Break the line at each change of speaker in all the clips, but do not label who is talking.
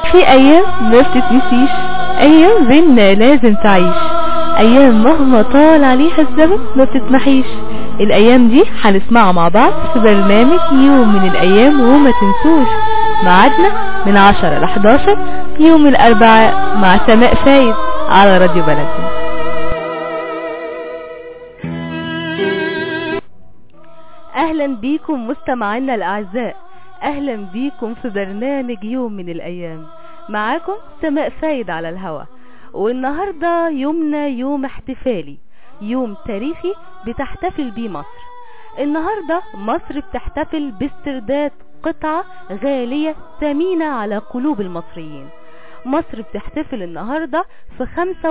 في ايام ما بتتنسيش ايام بينا لازم تعيش ايام مهما طال عليها الزمن ما بتتمحيش الايام دي هنسمعها مع بعض في برنامج يوم من الايام وما تنسوش ميعادنا من 10 ل 11 يوم الاربعاء مع سماء فايد على راديو بلدنا اهلا بيكم مستمعينا الاعزاء اهلا بيكم في برنامج يوم من الايام معاكم سماء فايد على الهوا والنهاردة يومنا يوم احتفالي يوم تاريخي بتحتفل بيه مصر النهاردة مصر بتحتفل باسترداد قطعة غالية ثمينة على قلوب المصريين مصر بتحتفل النهاردة في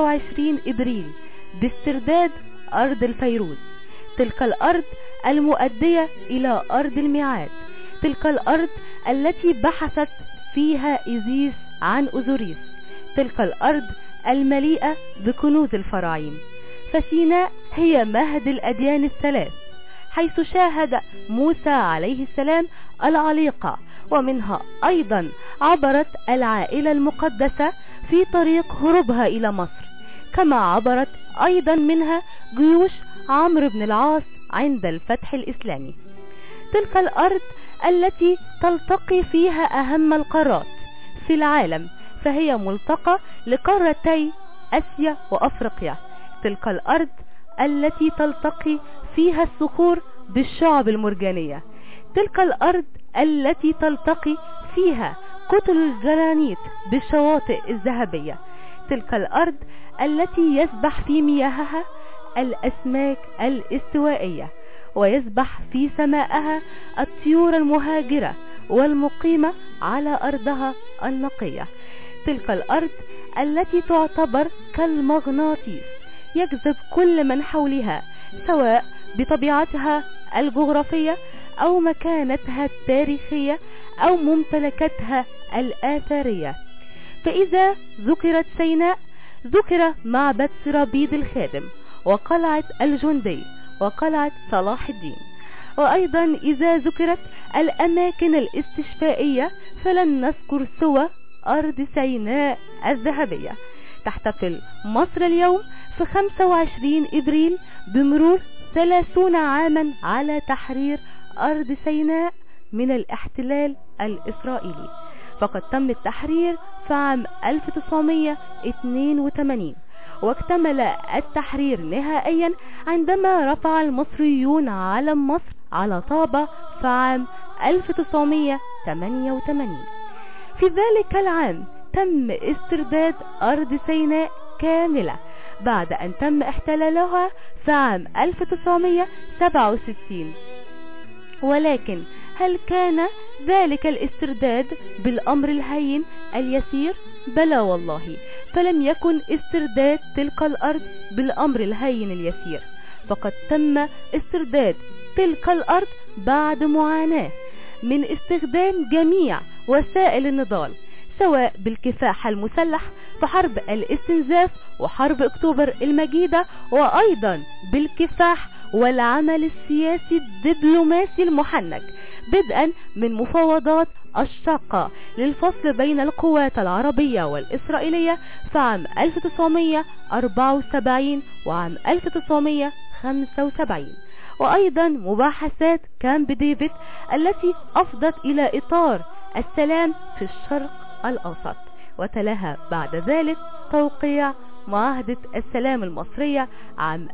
25 ابريل باسترداد ارض الفيروز تلك الارض المؤدية الى ارض الميعاد تلك الارض التي بحثت فيها ايزيس عن اوزوريس تلك الارض المليئة بكنوز الفراعين فسيناء هي مهد الاديان الثلاث حيث شاهد موسى عليه السلام العليقة ومنها ايضا عبرت العائلة المقدسة في طريق هروبها الى مصر كما عبرت ايضا منها جيوش عمرو بن العاص عند الفتح الاسلامي تلك الارض التي تلتقي فيها اهم القارات في العالم فهي ملتقى لقارتي اسيا وافريقيا تلك الارض التي تلتقي فيها الصخور بالشعب المرجانية تلك الارض التي تلتقي فيها قطر الجرانيت بالشواطئ الذهبية تلك الارض التي يسبح في مياهها الاسماك الاستوائية ويسبح في سماءها الطيور المهاجرة والمقيمة على ارضها النقية تلك الارض التي تعتبر كالمغناطيس يجذب كل من حولها سواء بطبيعتها الجغرافية او مكانتها التاريخية او ممتلكاتها الاثرية فاذا ذكرت سيناء ذكر معبد سرابيد الخادم وقلعة الجندي وقلعة صلاح الدين وايضا اذا ذكرت الاماكن الاستشفائية فلن نذكر سوى ارض سيناء الذهبية تحتفل مصر اليوم في 25 ابريل بمرور 30 عاما على تحرير ارض سيناء من الاحتلال الاسرائيلي فقد تم التحرير في عام 1982 واكتمل التحرير نهائيا عندما رفع المصريون علم مصر على طابة في عام 1988 في ذلك العام تم استرداد أرض سيناء كاملة بعد أن تم احتلالها في عام 1967 ولكن هل كان ذلك الاسترداد بالأمر الهين اليسير بلى والله فلم يكن استرداد تلك الأرض بالأمر الهين اليسير فقد تم استرداد تلك الأرض بعد معاناة من استخدام جميع وسائل النضال سواء بالكفاح المسلح في حرب الاستنزاف وحرب اكتوبر المجيدة وايضا بالكفاح والعمل السياسي الدبلوماسي المحنك بدءا من مفاوضات الشاقة للفصل بين القوات العربية والإسرائيلية في عام 1974 وعام 1975 وأيضا مباحثات كامب ديفيد التي أفضت إلى إطار السلام في الشرق الأوسط وتلاها بعد ذلك توقيع معاهدة السلام المصرية عام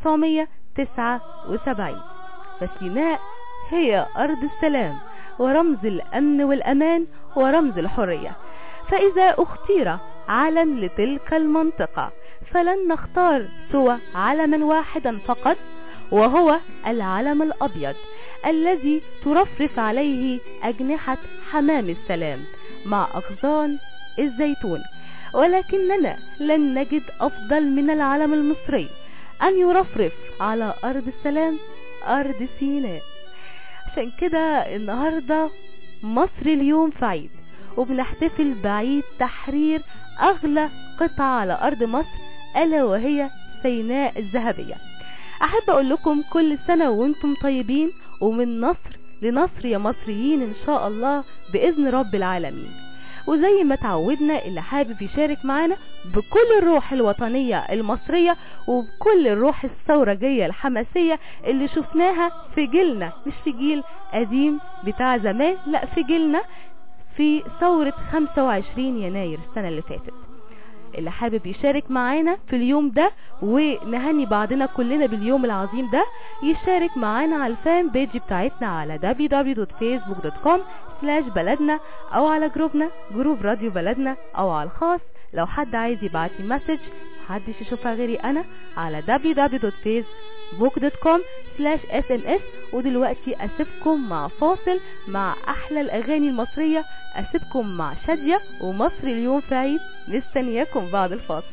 1979 فسيناء هي أرض السلام ورمز الأمن والأمان ورمز الحرية فإذا اختير علم لتلك المنطقة فلن نختار سوى علما واحدا فقط وهو العلم الأبيض الذي ترفرف عليه أجنحة حمام السلام مع أغصان الزيتون ولكننا لن نجد أفضل من العلم المصري أن يرفرف على أرض السلام أرض سيناء عشان كده النهاردة مصر اليوم في عيد وبنحتفل بعيد تحرير أغلى قطعة على أرض مصر ألا وهي سيناء الذهبية أحب أقول لكم كل سنة وانتم طيبين ومن نصر لنصر يا مصريين إن شاء الله بإذن رب العالمين وزي ما تعودنا اللي حابب يشارك معانا بكل الروح الوطنية المصرية وبكل الروح الثورجية الحماسية اللي شفناها في جيلنا مش في جيل قديم بتاع زمان لا في جيلنا في ثورة 25 يناير السنة اللي فاتت اللي حابب يشارك معانا في اليوم ده ونهني بعضنا كلنا باليوم العظيم ده يشارك معانا على الفان بيج بتاعتنا على www.facebook.com بلدنا او على جروبنا جروب راديو بلدنا او على الخاص لو حد عايز يبعت لي مسج محدش يشوفها غيري انا على www.facebook.com sms ودلوقتي اسيبكم مع فاصل مع احلى الاغاني المصرية اسيبكم مع شادية ومصر اليوم في عيد مستنياكم بعد الفاصل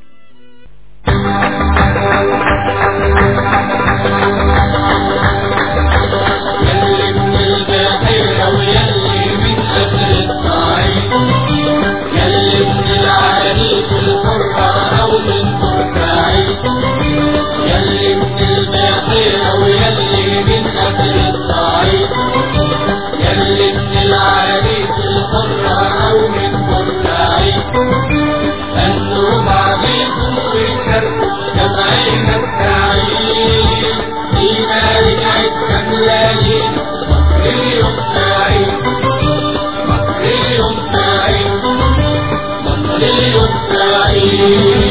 يلي من البحيرة ويلي من أهل الصعيد يلي من العريق الحرة أو من بورسعيد يلي من البحيرة ويلي من أهل الصعيد يلي من العريق الحرة أو من بورسعيد أنتوا بعضيكم ويكركوا جمعين السعيد فيما رجعت كملالين مصر اليوم سعيد مصر اليوم سعيد مصر اليوم سعيد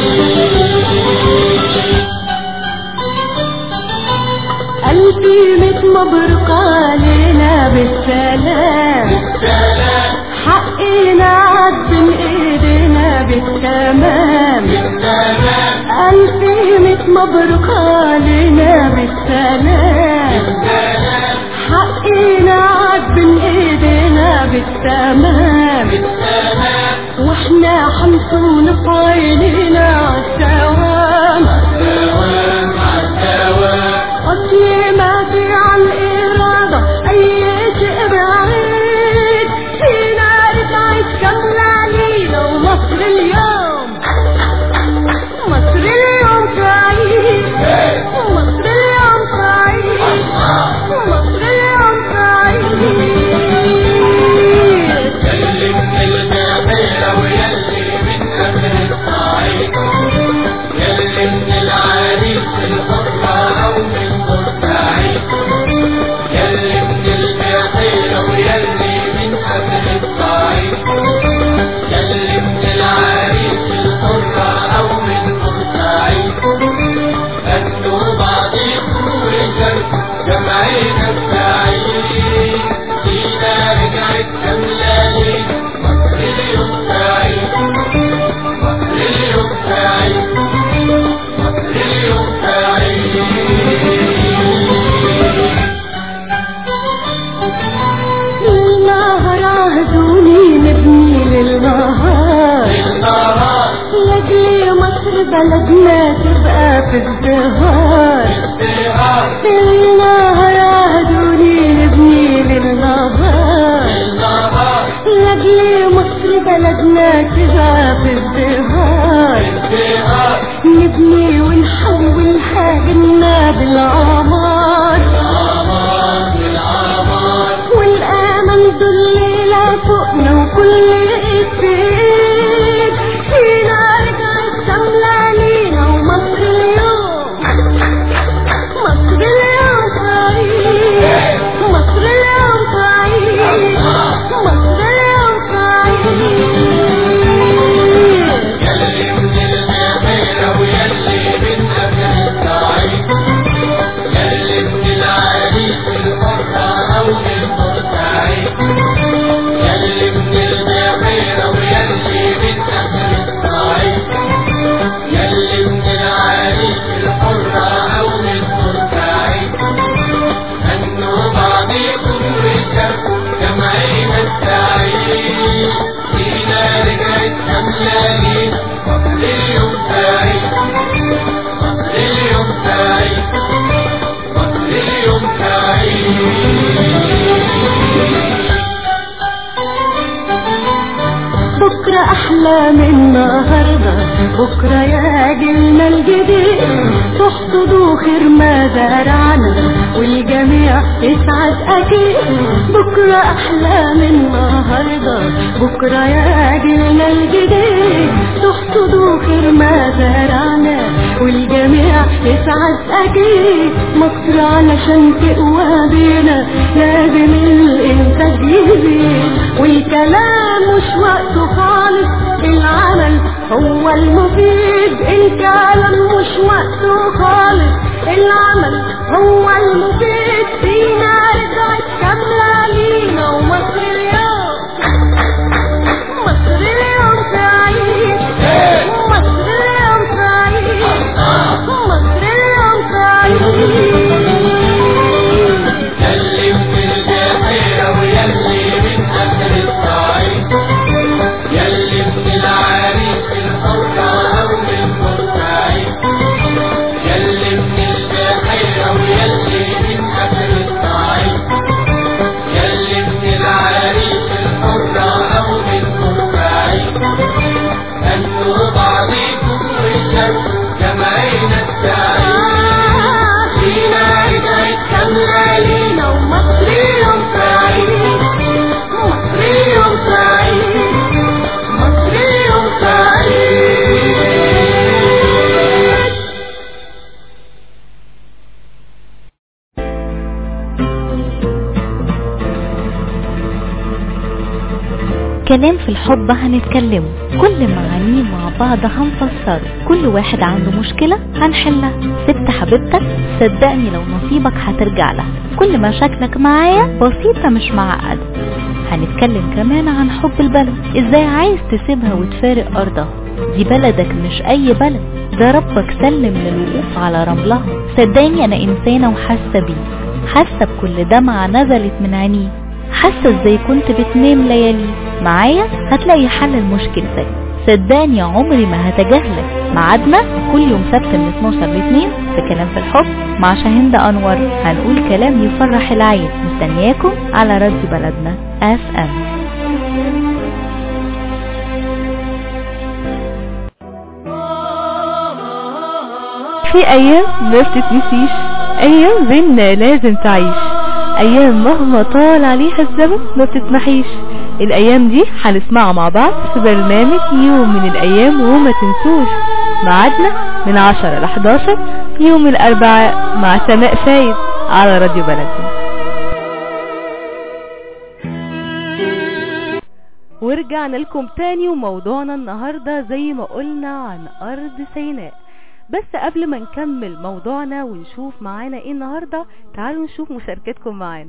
قلبي مت مبروك علينا بالسلام
بالسلام
حقنا عد من ايدينا بالتمام
بالسلام
قلبي مت مبروك علينا بالسلام
بالسلام
حقنا عد من ايدينا بالتمام
بالسلام
واحنا حنصون في عينينا عالسوام
الدوام عالدوام
أصلي ما في عالإرادة أي شيء بعيد فينا رجعت كاملة علينا ومصر اليوم مصر اليوم سعيد مصر اليوم سعيد مصر اليوم سعيد
يلي من الجبيرة ويلي من أهل الصعيد يلي من العريس الحرة أو من بورسعيد يلي من الجبيرة ويلي من أهل الصعيد يلي من العريس الحرة أو من بورسعيد أنتوا بعضيكم وجركوا جمعين السعيد فينا رجعت كملالين مصر اليوم سعيد مصر اليوم سعيد مصر اليوم سعيد
النهر عهدوني نبني للنهار
النهار
لاجل مصر بلدنا تبقى في ازدهار
ازدهار
النهر عهدوني نبني للنهار
النهار
لاجل مصر بلدنا تبقى في ازدهار
ازدهار
نبني ونحول حاجنا بالعمار
العمار العمار
والامل دليلة فوقنا وكل ايد في ايد فينا رجعت كاملة لينا ومصر اليوم مصر اليوم سعيد مصر اليوم سعيد مصر اليوم سعيد
يلي من الجبيرة ويلي من أهل الصعيد يلي من العريس الحرة أو من بورسعيد يلي من الجبيرة ويلي من أهل الصعيد يلي من العريس الحرة أو من بورسعيد أنتوا بعضيكم وشاركوا جمعين السعيد فينا رجعت كملالين مصر اليوم سعيد مصر اليوم سعيد مصر اليوم سعيد
بكرة أحلى من النهاردة بكرة يا جيلنا الجديد تحصدوا خير ما زرعنا والجميع يسعد أكيد بكرة أحلى من النهاردة بكرة يا جيلنا الجديد تحصدوا خير ما زرعنا والجميع يسعد أكيد مصر علشان تقوى بينا لازم الإنتاج يزيد والكلام مش وقته خالص العمل هو المفيد الكلام مش وقته خالص العمل هو المفيد فينا رجعت كاملة لينا ومصر اليوم مصر اليوم سعيد مصر اليوم سعيد مصر اليوم سعيد
سلم في الجزيرة ويلي من أهل الصعيد يلي من العريش الحرة أو من بورسعيد يلي من البحيرة ويلي من أهل الصعيد يلي من العريش الحرة أو من بورسعيد أنتوا بعضيكم وشاركوا جمعينا السعيد
فينا رجعت كاملة لينا ومصر اليوم سعيد مصر اليوم سعيد مصر اليوم سعيد
كلام في الحب هنتكلمه كل معانيه مع بعض هنفسره كل واحد عنده مشكلة هنحلها سبت حبيبتك صدقني لو نصيبك هترجع لها كل مشاكلك معايا بسيطة مش معقدة هنتكلم كمان عن حب البلد ازاي عايز تسيبها وتفارق ارضها دي بلدك مش اي بلد ده ربك سلم للوقوف على رملها صدقني انا انسانة وحاسة بيه حاسة بكل دمعة نزلت من عينيه حاسة ازاي كنت بتنام ليالي معايا هتلاقي حل لمشكلتك صدقني عمري ما هتجاهلك ميعادنا كل يوم سبت من 12 ل 2 في كلام في الحب مع شاهند انور هنقول كلام يفرح العين مستنياكم على راديو بلدنا اف ام في ايام ما بتتنسيش ايام بينا لازم تعيش ايام مهما طال عليها الزمن ما بتتمحيش الايام دي هنسمعها مع بعض في برنامج يوم من الايام وما تنسوش ميعادنا من 10 ل 11 يوم الاربعاء مع سماء فايد على راديو بلدنا ورجعنا لكم تاني وموضوعنا النهاردة زي ما قلنا عن أرض سيناء بس قبل ما نكمل موضوعنا ونشوف معانا ايه النهاردة تعالوا نشوف مشاركتكم معانا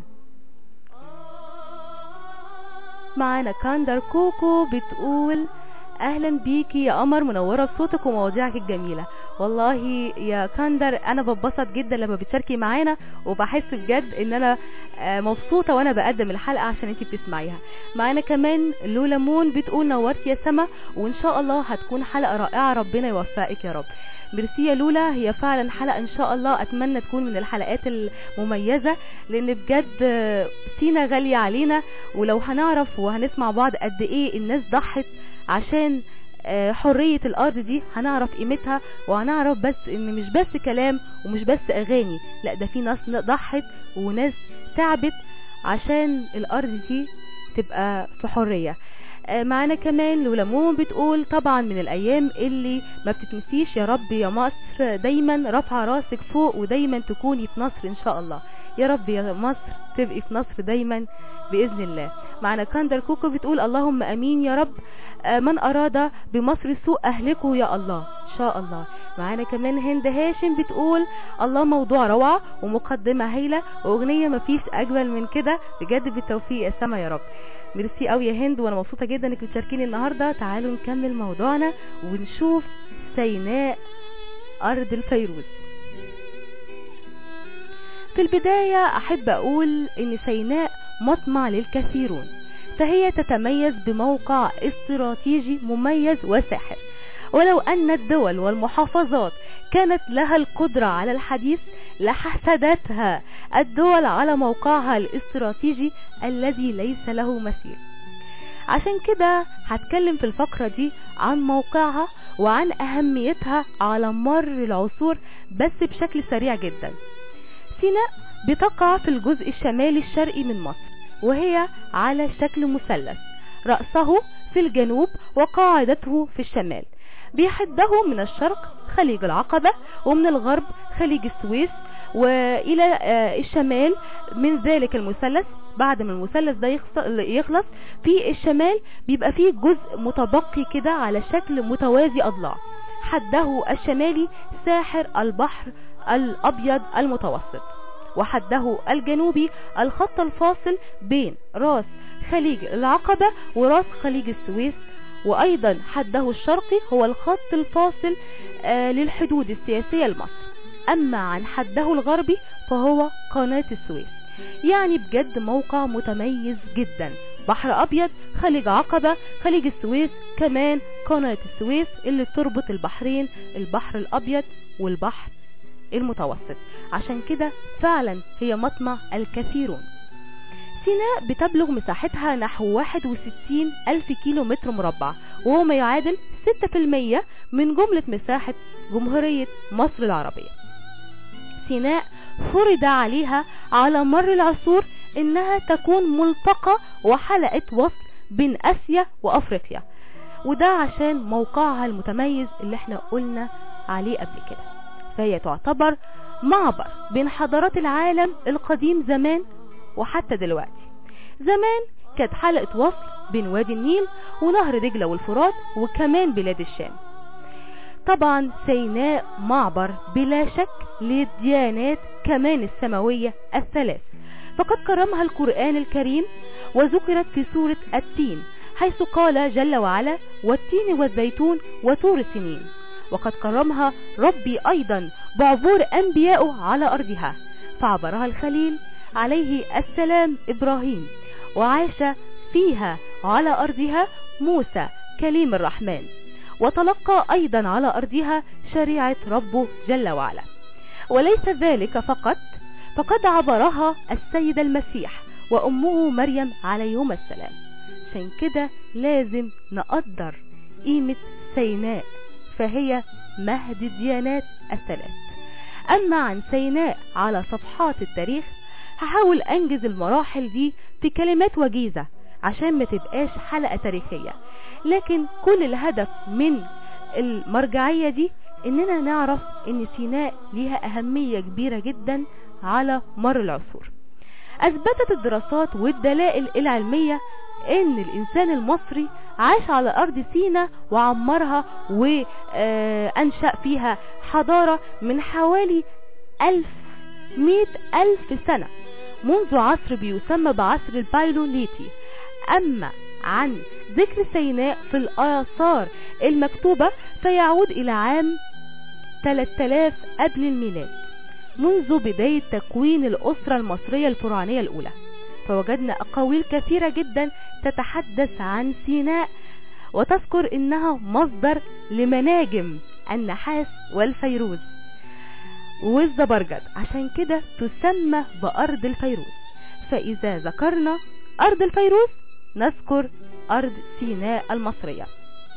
معانا كاندر كوكو بتقول اهلا بيكي يا قمر منوره بصوتك ومواضيعك الجميله والله يا كاندر انا ببسط جدا لما بتشاركي معانا وبحس بجد ان انا آه، مبسوطه وانا بقدم الحلقه عشان انتي بتسمعيها معانا كمان لولا مون بتقول نورتي يا سما وان شاء الله هتكون حلقه رائعه ربنا يوفقك يا رب ميرسي يا لولا هي فعلا حلقه ان شاء الله اتمنى تكون من الحلقات المميزه لان بجد آه، سينا غاليه علينا ولو هنعرف وهنسمع بعض قد ايه الناس ضحت عشان آه، حرية الأرض دي هنعرف قيمتها وهنعرف بس إن مش بس كلام ومش بس أغاني لا ده في ناس ضحت وناس تعبت عشان الأرض دي تبقى في حرية آه، معانا كمان لولمون بتقول طبعا من الأيام اللي ما بتتنسيش يا رب يا مصر دايما رافعة راسك فوق ودايما تكوني في نصر إن شاء الله يا رب يا مصر تبقي في نصر دايما بإذن الله معنا كاندر كوكو بتقول اللهم أمين يا رب آه، من أراد بمصر سوء أهلكه يا الله إن شاء الله معانا كمان هند هاشم بتقول الله موضوع روعة ومقدمة هايلة وأغنية مفيش أجمل من كده بجد بالتوفيق يا سما يا رب ميرسي قوي يا هند وانا مبسوطه جدا انك بتشاركيني النهارده تعالوا نكمل موضوعنا ونشوف سيناء ارض الفيروز في البداية أحب أقول إن سيناء مطمع للكثيرون فهي تتميز بموقع استراتيجي مميز وساحر ولو أن الدول والمحافظات كانت لها القدرة على الحديث لحسدتها الدول على موقعها الاستراتيجي الذي ليس له مثيل عشان كده هتكلم في الفقرة دي عن موقعها وعن أهميتها على مر العصور بس بشكل سريع جدا سيناء بتقع في الجزء الشمالي الشرقي من مصر وهي على شكل مثلث رأسه في الجنوب وقاعدته في الشمال بيحده من الشرق خليج العقبة ومن الغرب خليج السويس وإلى آه، الشمال من ذلك المثلث بعد ما المثلث ده يخص- يخلص في الشمال بيبقى فيه جزء متبقي كده على شكل متوازي أضلاع حده الشمالي ساحر البحر الأبيض المتوسط وحده الجنوبي الخط الفاصل بين راس خليج العقبة وراس خليج السويس وأيضا حده الشرقي هو الخط الفاصل آه، للحدود السياسية لمصر أما عن حده الغربي فهو قناة السويس يعني بجد موقع متميز جدا بحر أبيض خليج عقبة خليج السويس كمان قناة السويس اللي بتربط البحرين البحر الأبيض والبحر المتوسط عشان كده فعلا هي مطمع الكثيرون سيناء بتبلغ مساحتها نحو 61 ألف كيلو متر مربع وهو ما يعادل 6% من جملة مساحة جمهورية مصر العربية سيناء فرض عليها على مر العصور انها تكون ملتقى وحلقة وصل بين اسيا وافريقيا وده عشان موقعها المتميز اللي احنا قلنا عليه قبل كده فهي تعتبر معبر بين حضارات العالم القديم زمان وحتى دلوقتي زمان كانت حلقة وصل بين وادي النيل ونهر دجلة والفرات وكمان بلاد الشام طبعا سيناء معبر بلا شك للديانات كمان السماوية الثلاث فقد كرمها القرآن الكريم وذكرت في سورة التين حيث قال جل وعلا والتين والزيتون وطور سنين وقد كرمها ربي أيضا بعبور أنبيائه على أرضها فعبرها الخليل عليه السلام إبراهيم وعاش فيها على أرضها موسى كليم الرحمن وتلقى أيضا على أرضها شريعة ربه جل وعلا وليس ذلك فقط فقد عبرها السيد المسيح وأمه مريم عليهما السلام عشان كده لازم نقدر قيمة سيناء فهي مهد الديانات الثلاث أما عن سيناء على صفحات التاريخ هحاول أنجز المراحل دي في كلمات وجيزة عشان ما تبقاش حلقة تاريخية لكن كل الهدف من المرجعية دي اننا نعرف ان سيناء ليها اهمية كبيرة جدا على مر العصور اثبتت الدراسات والدلائل العلمية ان الانسان المصري عاش على ارض سيناء وعمرها وانشأ فيها حضارة من حوالي الف مئة الف سنة منذ عصر بيسمى بعصر البايلوليتي اما عن ذكر سيناء في الآثار المكتوبة فيعود إلى عام 3000 قبل الميلاد منذ بداية تكوين الأسرة المصرية الفرعونية الأولى فوجدنا أقاويل كثيرة جدا تتحدث عن سيناء وتذكر إنها مصدر لمناجم النحاس والفيروز والزبرجد عشان كده تسمى بأرض الفيروز فإذا ذكرنا أرض الفيروز نذكر أرض سيناء المصرية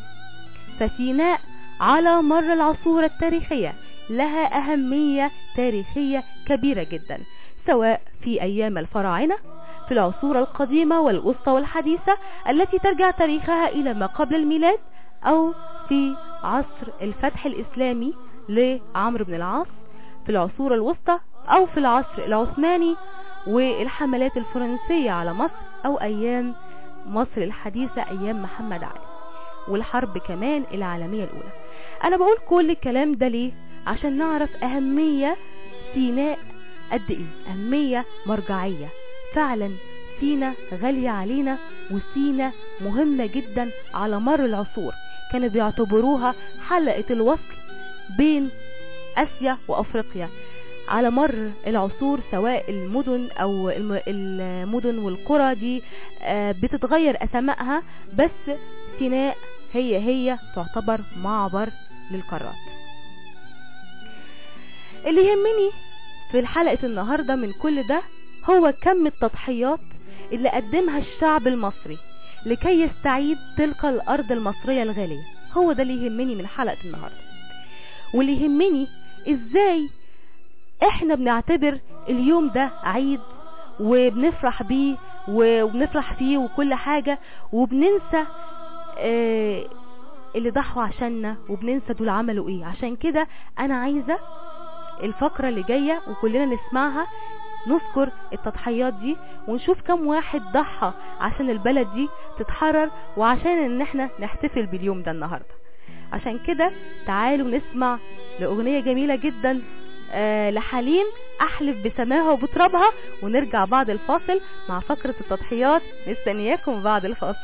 فسيناء على مر العصور التاريخية لها أهمية تاريخية كبيرة جدا سواء في أيام الفراعنة في العصور القديمة والوسطى والحديثة التي ترجع تاريخها إلى ما قبل الميلاد أو في عصر الفتح الإسلامي لعمرو بن العاص في العصور الوسطى أو في العصر العثماني والحملات الفرنسية على مصر أو أيام مصر الحديثة أيام محمد علي والحرب كمان العالمية الأولى أنا بقول كل الكلام ده ليه عشان نعرف أهمية سيناء قد إيه أهمية مرجعية فعلا سينا غالية علينا وسينا مهمة جدا على مر العصور كانوا بيعتبروها حلقة الوصل بين آسيا وأفريقيا على مر العصور سواء المدن او المدن والقرى دي بتتغير اسمائها بس سيناء هي هي تعتبر معبر للقارات اللي يهمني في حلقة النهاردة من كل ده هو كم التضحيات اللي قدمها الشعب المصري لكي يستعيد تلك الارض المصرية الغالية هو ده اللي يهمني من حلقة النهاردة واللي يهمني ازاي احنا بنعتبر اليوم ده عيد وبنفرح بيه و- وبنفرح فيه وكل حاجة وبننسى آه، اللي ضحوا عشاننا وبننسى دول عملوا ايه عشان كده انا عايزة الفقرة اللي جاية وكلنا نسمعها نذكر التضحيات دي ونشوف كم واحد ضحى عشان البلد دي تتحرر وعشان ان احنا نحتفل باليوم ده النهاردة عشان كده تعالوا نسمع لأغنية جميلة جدا آه لحليم احلف بسماها وبترابها ونرجع بعد الفاصل مع فقرة التضحيات مستنياكم بعد الفاصل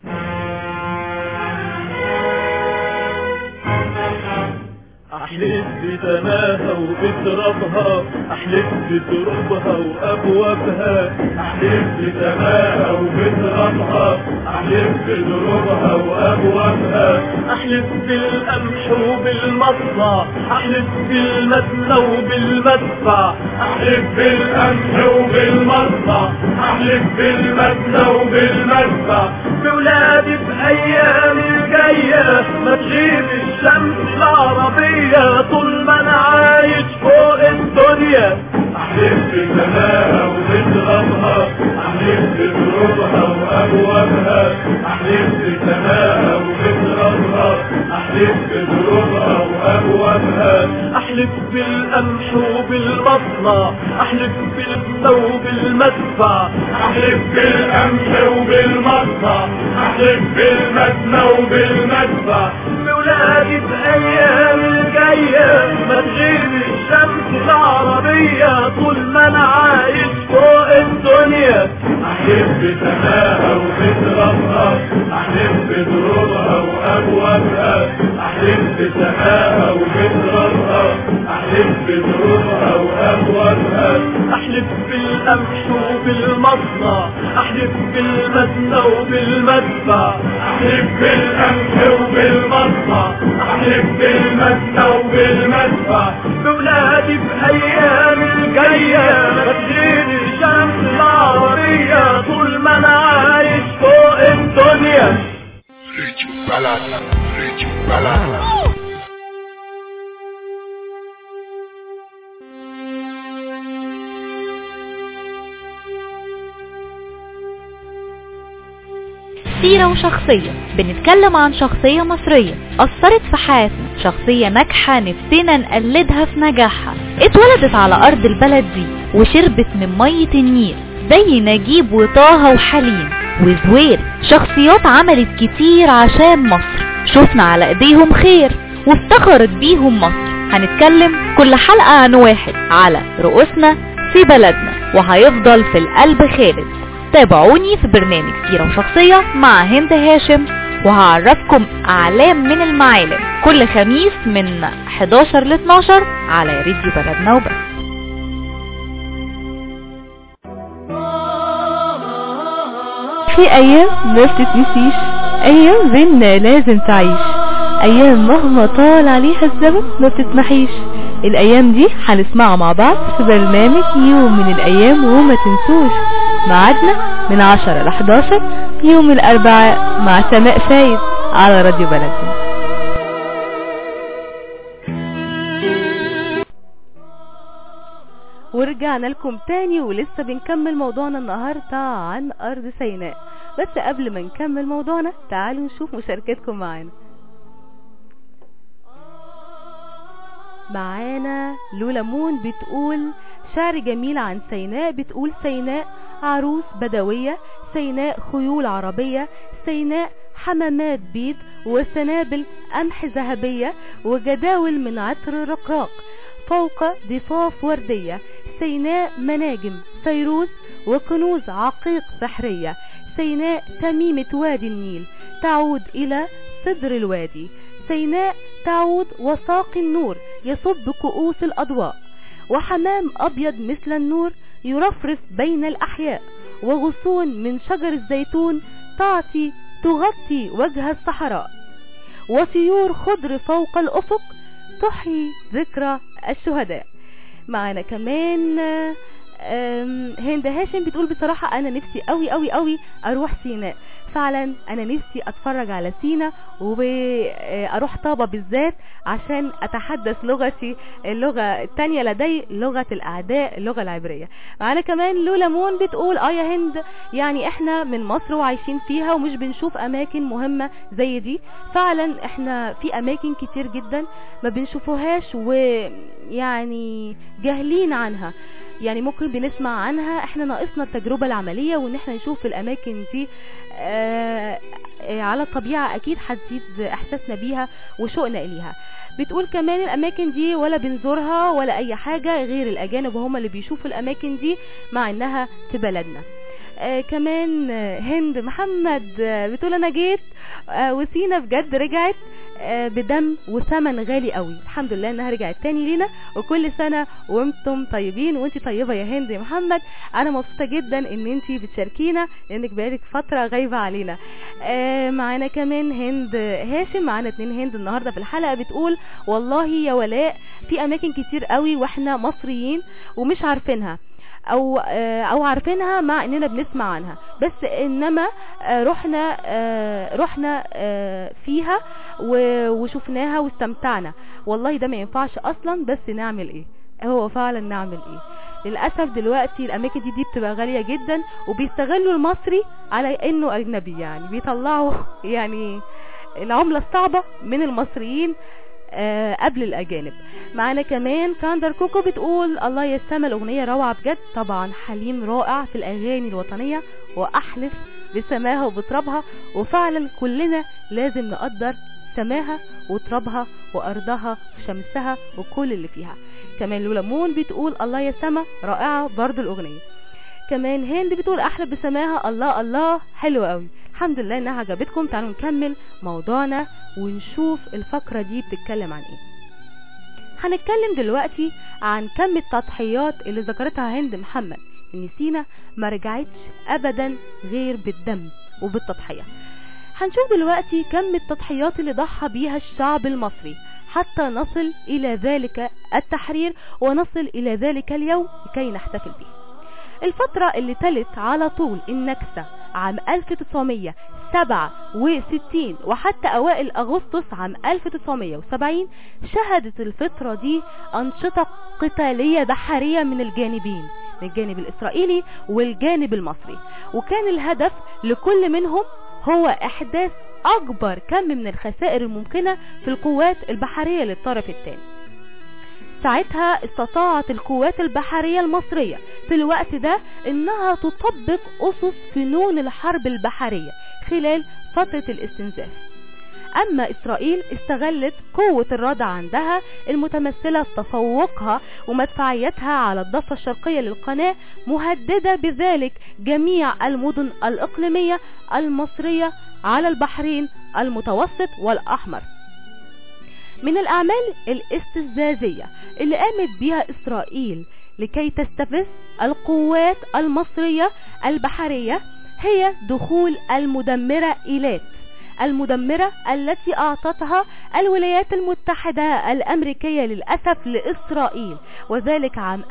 احلف بسماها وبترابها احلف بترابها وابوابها احلف بسماها وبترابها احلف بترابها وابوابها احلف بالقمح وبالمصنع احلف بالمدنى وبالمدفع احلف بالقمح وبالمصنع احلف بالمدنى وبالمدفع بولادي بايام الجايه ما تغيب الشمس العربيه طول ما انا عايش فوق الدنيا احلف بسماها وبترابها احلف بترابها وابوابها احلف بسماها وبترابها احلف بترابها وابوابها احلف بالقمح وبالمصنع احلف بالمدى وبالمدفع احلف بالقمح وبالمصنع احلف بالمدنى وبالمدفع بولادي بايام الجايه ما تغيب الشمس العربيه طول ما انا عايش فوق الدنيا احلف بسماها وبترابها احلف بدروبها وابوابها احلف بسماها وبترابها احلف بدروبها وابوابها احلف بالقمح وبالمصنع احلف بالمدنى وبالمدفع احلف بالقمح وبالمصنع احلف بالمدنى وبالمدفع بولادي بايام الجايه ما تغيب الشمس العربيه طول ما انا عايش فوق الدنيا
ريتشو بلد ريتشو بلد
سيرة وشخصية بنتكلم عن شخصية مصرية أثرت في حياتنا شخصية ناجحة نفسنا نقلدها في نجاحها اتولدت على أرض البلد دي وشربت من مية النيل زي نجيب وطه وحليم وزويل شخصيات عملت كتير عشان مصر شفنا على ايديهم خير وافتخرت بيهم مصر هنتكلم كل حلقة عن واحد على رؤوسنا في بلدنا وهيفضل في القلب خالد تابعوني في برنامج سيرة وشخصية مع هند هاشم وهعرفكم أعلام من المعالم كل خميس من 11 ل 12 على راديو بلدنا وبس
في ايام ما بتتنسيش ايام بينا لازم تعيش ايام مهما طال عليها الزمن ما بتتمحيش الايام دي هنسمعها مع بعض في برنامج يوم من الايام وما تنسوش ميعادنا من 10 ل 11 يوم الاربعاء مع سماء فايد على راديو بلدنا ورجعنا لكم تاني ولسه بنكمل موضوعنا النهاردة عن أرض سيناء بس قبل ما نكمل موضوعنا تعالوا نشوف مشاركتكم معانا معانا لولا مون بتقول شعر جميل عن سيناء بتقول سيناء عروس بدوية سيناء خيول عربية سيناء حمامات بيض وسنابل قمح ذهبية وجداول من عطر رقراق فوق ضفاف وردية سيناء مناجم فيروز وكنوز عقيق سحرية سيناء تميمة وادي النيل تعود إلى صدر الوادي سيناء تعود وساق النور يصب كؤوس الأضواء وحمام أبيض مثل النور يرفرف بين الأحياء وغصون من شجر الزيتون تعطي تغطي وجه الصحراء وطيور خضر فوق الأفق تحيي ذكرى الشهداء معانا كمان آم، هند هاشم بتقول بصراحة أنا نفسي قوي قوي قوي أروح سيناء فعلا انا نفسي اتفرج على سينا واروح طابة بالذات عشان اتحدث لغتي اللغة التانية لدي لغة الاعداء اللغة العبرية معانا كمان لولا مون بتقول اه يا هند يعني احنا من مصر وعايشين فيها ومش بنشوف اماكن مهمة زي دي فعلا احنا في اماكن كتير جدا ما بنشوفوهاش ويعني جاهلين عنها يعني ممكن بنسمع عنها احنا ناقصنا التجربة العملية وان احنا نشوف الاماكن دي آه آه على الطبيعة اكيد هتزيد احساسنا بيها وشوقنا اليها بتقول كمان الاماكن دي ولا بنزورها ولا اي حاجة غير الاجانب وهم اللي بيشوفوا الاماكن دي مع انها في بلدنا آه كمان آه، هند محمد آه، بتقول انا جيت آه وسينا بجد رجعت آه بدم وثمن غالي قوي الحمد لله انها رجعت تاني لينا وكل سنة وانتم طيبين وانت طيبة يا هند يا محمد انا مبسوطة جدا ان انت بتشاركينا لانك بقالك فترة غايبة علينا آه معانا كمان هند هاشم معانا اتنين هند النهاردة في الحلقة بتقول والله يا ولاء في اماكن كتير قوي واحنا مصريين ومش عارفينها او آه، او عارفينها مع اننا بنسمع عنها بس انما آه، رحنا آه، رحنا آه، فيها و- وشفناها واستمتعنا والله ده ما ينفعش اصلا بس نعمل ايه هو فعلا نعمل ايه للاسف دلوقتي الاماكن دي دي بتبقى غاليه جدا وبيستغلوا المصري على انه اجنبي يعني بيطلعوا يعني العمله الصعبه من المصريين آه، قبل الاجانب معانا كمان كاندر كوكو بتقول الله يسمى الاغنيه روعه بجد طبعا حليم رائع في الاغاني الوطنيه واحلف بسماها وبترابها وفعلا كلنا لازم نقدر سماها وترابها وارضها وشمسها وكل اللي فيها كمان لولا مون بتقول الله يا سما رائعه برضو الاغنيه كمان هند بتقول احلى بسماها الله الله حلو قوي الحمد لله انها عجبتكم تعالوا نكمل موضوعنا ونشوف الفقرة دي بتتكلم عن ايه هنتكلم دلوقتي عن كم التضحيات اللي ذكرتها هند محمد ان سينا ما رجعتش ابدا غير بالدم وبالتضحية هنشوف دلوقتي كم التضحيات اللي ضحى بيها الشعب المصري حتى نصل الى ذلك التحرير ونصل الى ذلك اليوم لكي نحتفل به الفترة اللي تلت على طول النكسة عام 1967 وحتى اوائل اغسطس عام 1970 شهدت الفترة دي انشطة قتالية بحرية من الجانبين من الجانب الاسرائيلي والجانب المصري وكان الهدف لكل منهم هو احداث اكبر كم من الخسائر الممكنة في القوات البحرية للطرف الثاني ساعتها استطاعت القوات البحرية المصرية في الوقت ده انها تطبق اسس فنون الحرب البحرية خلال فترة الاستنزاف اما اسرائيل استغلت قوة الردع عندها المتمثلة في تفوقها ومدفعيتها على الضفة الشرقية للقناة مهددة بذلك جميع المدن الاقليمية المصرية على البحرين المتوسط والاحمر من الأعمال الاستفزازية اللي قامت بها إسرائيل لكي تستفز القوات المصرية البحرية هي دخول المدمرة إيلات المدمرة التي أعطتها الولايات المتحدة الأمريكية للأسف لإسرائيل وذلك عام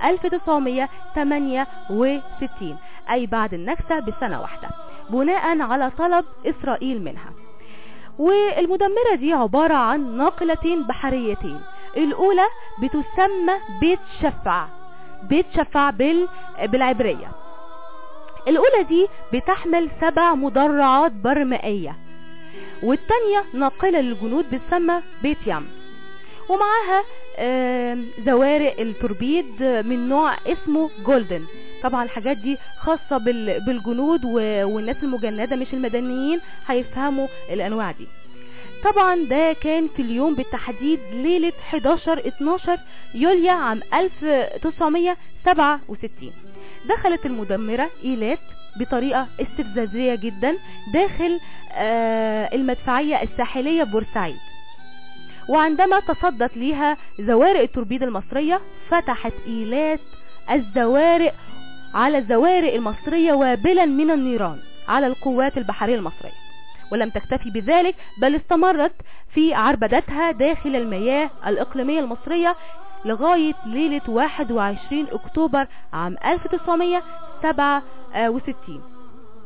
1968 أي بعد النكسة بسنة واحدة بناء على طلب إسرائيل منها والمدمرة دي عبارة عن ناقلتين بحريتين الأولى بتسمى بيت شفع بيت شفع بال... بالعبرية الأولى دي بتحمل سبع مدرعات برمائية والتانية ناقلة للجنود بتسمى بيت يم ومعاها آم، زوارق التوربيد من نوع اسمه جولدن طبعا الحاجات دي خاصة بال- بالجنود و- والناس المجندة مش المدنيين هيفهموا الانواع دي طبعا ده كان في اليوم بالتحديد ليلة 11-12 يوليو عام 1967 دخلت المدمرة إيلات بطريقة استفزازية جدا داخل آه، المدفعية الساحلية بورسعيد وعندما تصدت ليها زوارق التوربيد المصرية فتحت إيلات الزوارق على الزوارق المصرية وابلا من النيران على القوات البحرية المصرية ولم تكتفي بذلك بل استمرت في عربدتها داخل المياه الإقليمية المصرية لغاية ليلة 21 أكتوبر عام 1967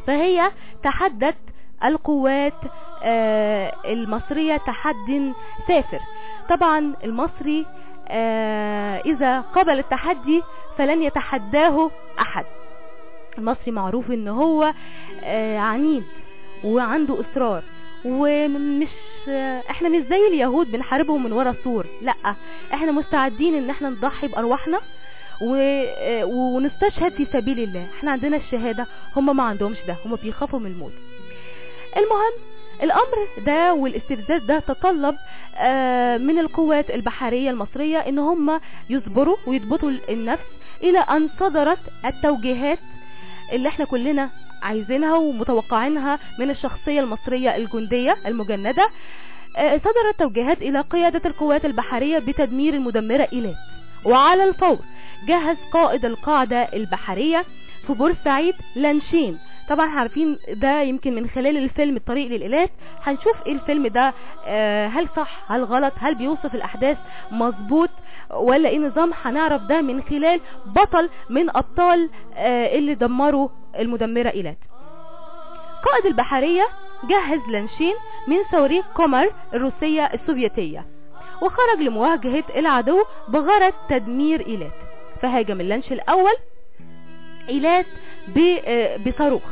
فهي تحدت القوات آه، المصرية تحد سافر طبعا المصري آه، إذا قبل التحدي فلن يتحداه أحد المصري معروف ان هو آه، عنيد وعنده اصرار ومش آه، احنا مش زي اليهود بنحاربهم من ورا سور لا احنا مستعدين ان احنا نضحي بارواحنا و- آه، ونستشهد في سبيل الله احنا عندنا الشهادة هم ما عندهمش ده هم بيخافوا من الموت المهم الامر ده والاستفزاز ده تطلب آه، من القوات البحرية المصرية ان هم يصبروا ويضبطوا النفس الى ان صدرت التوجيهات اللي احنا كلنا عايزينها ومتوقعينها من الشخصية المصرية الجندية المجندة آه، صدرت توجيهات الى قيادة القوات البحرية بتدمير المدمرة ايلات وعلى الفور جهز قائد القاعدة البحرية في بورسعيد لانشين طبعا عارفين ده يمكن من خلال الفيلم الطريق للإيلات هنشوف ايه الفيلم ده آه، هل صح هل غلط هل بيوصف الأحداث مظبوط ولا ايه نظام هنعرف ده من خلال بطل من أبطال آه، اللي دمروا المدمرة إيلات قائد البحرية جهز لانشين من صواريخ قمر الروسية السوفيتية وخرج لمواجهة العدو بغرض تدمير إيلات فهاجم اللانش الأول إيلات ب- آه، بصاروخ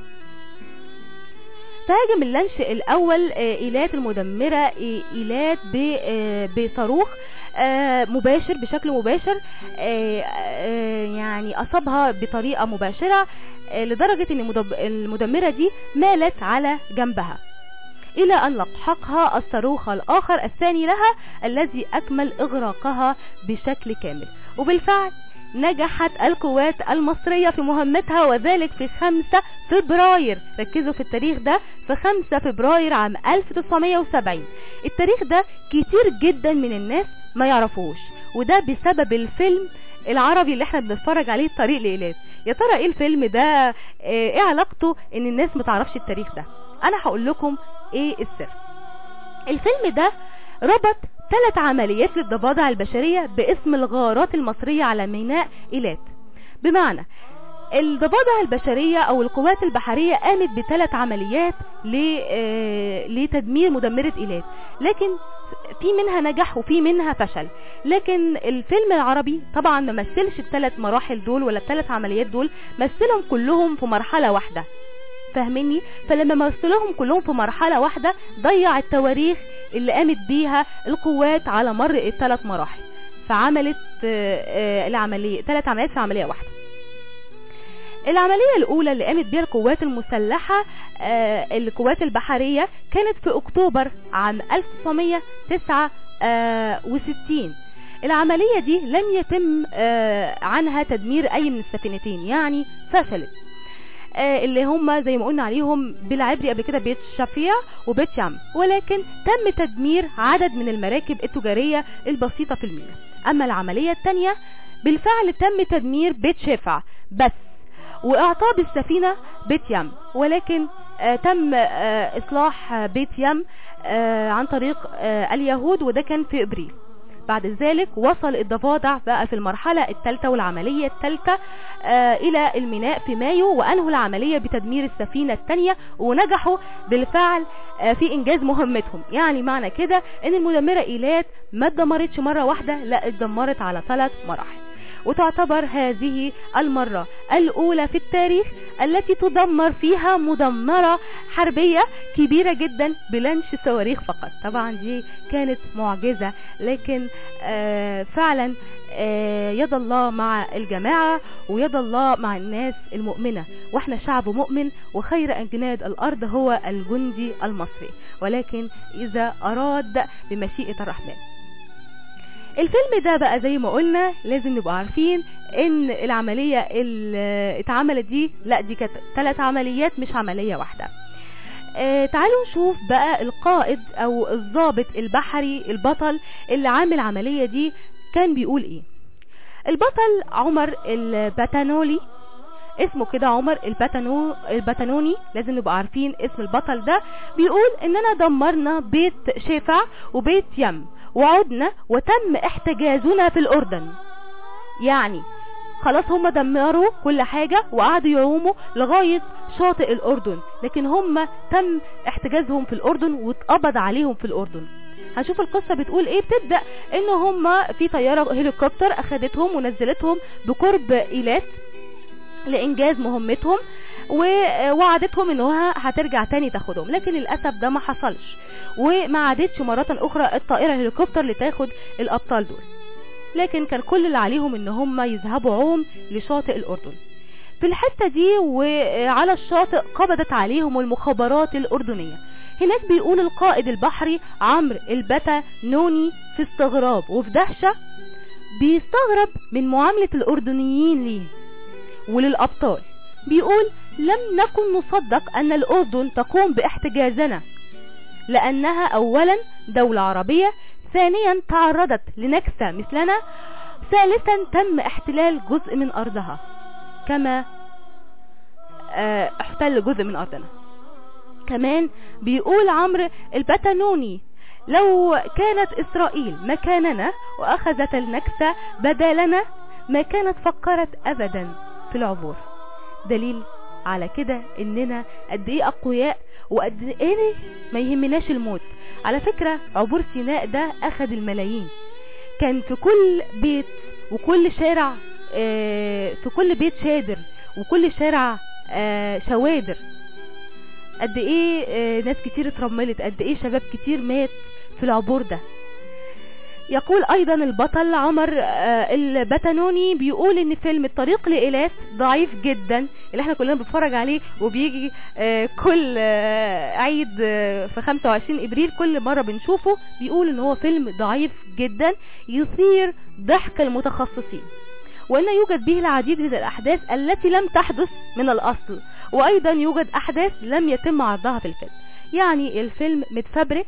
فهاجم اللانش الأول آه، إيلات المدمرة آه، إيلات ب- آه، بصاروخ آه، مباشر بشكل مباشر آه، آه، يعني أصابها بطريقة مباشرة آه، لدرجة أن المدب- المدمرة دي مالت على جنبها إلى أن لحقها الصاروخ الآخر الثاني لها الذي أكمل إغراقها بشكل كامل وبالفعل نجحت القوات المصرية في مهمتها وذلك في 5 فبراير ركزوا في التاريخ ده في 5 فبراير عام 1970 التاريخ ده كتير جدا من الناس ما يعرفوش وده بسبب الفيلم العربي اللي احنا بنتفرج عليه الطريق لإيلات يا ترى ايه الفيلم ده اه، ايه علاقته ان الناس متعرفش التاريخ ده انا هقول لكم ايه السر الفيلم ده ربط ثلاث عمليات للضفادع البشرية باسم الغارات المصرية على ميناء إيلات بمعنى الضفادع البشرية او القوات البحرية قامت بثلاث عمليات ل- آه، لتدمير مدمرة إيلات لكن في منها نجح وفي منها فشل لكن الفيلم العربي طبعا ما مثلش الثلاث مراحل دول ولا الثلاث عمليات دول مثلهم كلهم في مرحلة واحدة فاهميني فلما مثلهم كلهم في مرحلة واحدة ضيع التواريخ اللي قامت بيها القوات على مر الثلاث مراحل فعملت آه، آه، العملية ثلاث عمليات في عملية واحدة العملية الأولى اللي قامت بها القوات المسلحة آه، القوات البحرية كانت في أكتوبر عام 1969 العملية دي لم يتم آه، عنها تدمير أي من السفينتين يعني فشلت آه، اللي هم زي ما قلنا عليهم بالعبري قبل كده بيت شفيع وبيت شام ولكن تم تدمير عدد من المراكب التجارية البسيطة في الميناء أما العملية الثانية بالفعل تم تدمير بيت شفع بس واعطاب السفينة بيت يم ولكن آه تم آه اصلاح آه، بيت يم آه عن طريق آه اليهود وده كان في ابريل بعد ذلك وصل الضفادع بقى في المرحلة الثالثة والعملية الثالثة آه الى الميناء في مايو وانهوا العملية بتدمير السفينة الثانية ونجحوا بالفعل آه في انجاز مهمتهم يعني معنى كده ان المدمرة ايلات ما اتدمرتش مرة واحدة لا اتدمرت على ثلاث مراحل وتعتبر هذه المرة الأولى في التاريخ التي تدمر فيها مدمرة حربية كبيرة جدا بلانش صواريخ فقط طبعا دي كانت معجزة لكن آه فعلا آه يد الله مع الجماعة ويد الله مع الناس المؤمنة واحنا شعب مؤمن وخير أجناد الأرض هو الجندي المصري ولكن إذا أراد بمشيئة الرحمن الفيلم ده بقى زي ما قلنا لازم نبقى عارفين ان العملية اللي اتعملت دي لا دي كانت ثلاث عمليات مش عملية واحدة آه تعالوا نشوف بقى القائد او الضابط البحري البطل اللي عامل العملية دي كان بيقول ايه البطل عمر الباتانولي اسمه كده عمر الباتانو الباتانوني لازم نبقى عارفين اسم البطل ده بيقول اننا دمرنا بيت شفع وبيت يم وعدنا وتم احتجازنا في الاردن يعني خلاص هم دمروا كل حاجة وقعدوا يعوموا لغاية شاطئ الأردن لكن هم تم احتجازهم في الأردن واتقبض عليهم في الأردن هنشوف القصة بتقول ايه بتبدأ ان هم في طيارة هليكوبتر اخدتهم ونزلتهم بقرب ايلات لانجاز مهمتهم ووعدتهم انها هترجع تاني تاخدهم لكن للاسف ده ما حصلش وما عادتش مرة اخرى الطائرة الهليكوبتر لتاخد الابطال دول لكن كان كل اللي عليهم ان هم يذهبوا عوم لشاطئ الاردن في الحتة دي وعلى الشاطئ قبضت عليهم المخابرات الاردنية هناك بيقول القائد البحري عمرو البتا نوني في استغراب وفي دهشة بيستغرب من معاملة الاردنيين ليه وللابطال بيقول لم نكن نصدق ان الاردن تقوم باحتجازنا لانها اولا دولة عربية ثانيا تعرضت لنكسة مثلنا ثالثا تم احتلال جزء من ارضها كما اه احتل جزء من ارضنا كمان بيقول عمرو البتنوني لو كانت اسرائيل مكاننا واخذت النكسة بدالنا ما كانت فكرت ابدا في العبور دليل على كده اننا قد ايه اقوياء وقد ايه ما يهمناش الموت على فكرة عبور سيناء ده اخد الملايين كان في كل بيت وكل شارع اه في كل بيت شادر وكل شارع اه شوادر قد ايه اه ناس كتير اترملت قد ايه شباب كتير مات في العبور ده يقول ايضا البطل عمر البتنوني بيقول ان فيلم الطريق لإيلات ضعيف جدا اللي احنا كلنا بنتفرج عليه وبيجي كل عيد في 25 ابريل كل مرة بنشوفه بيقول ان هو فيلم ضعيف جدا يثير ضحك المتخصصين وان يوجد به العديد من الاحداث التي لم تحدث من الاصل وايضا يوجد احداث لم يتم عرضها في الفيلم يعني الفيلم متفبرك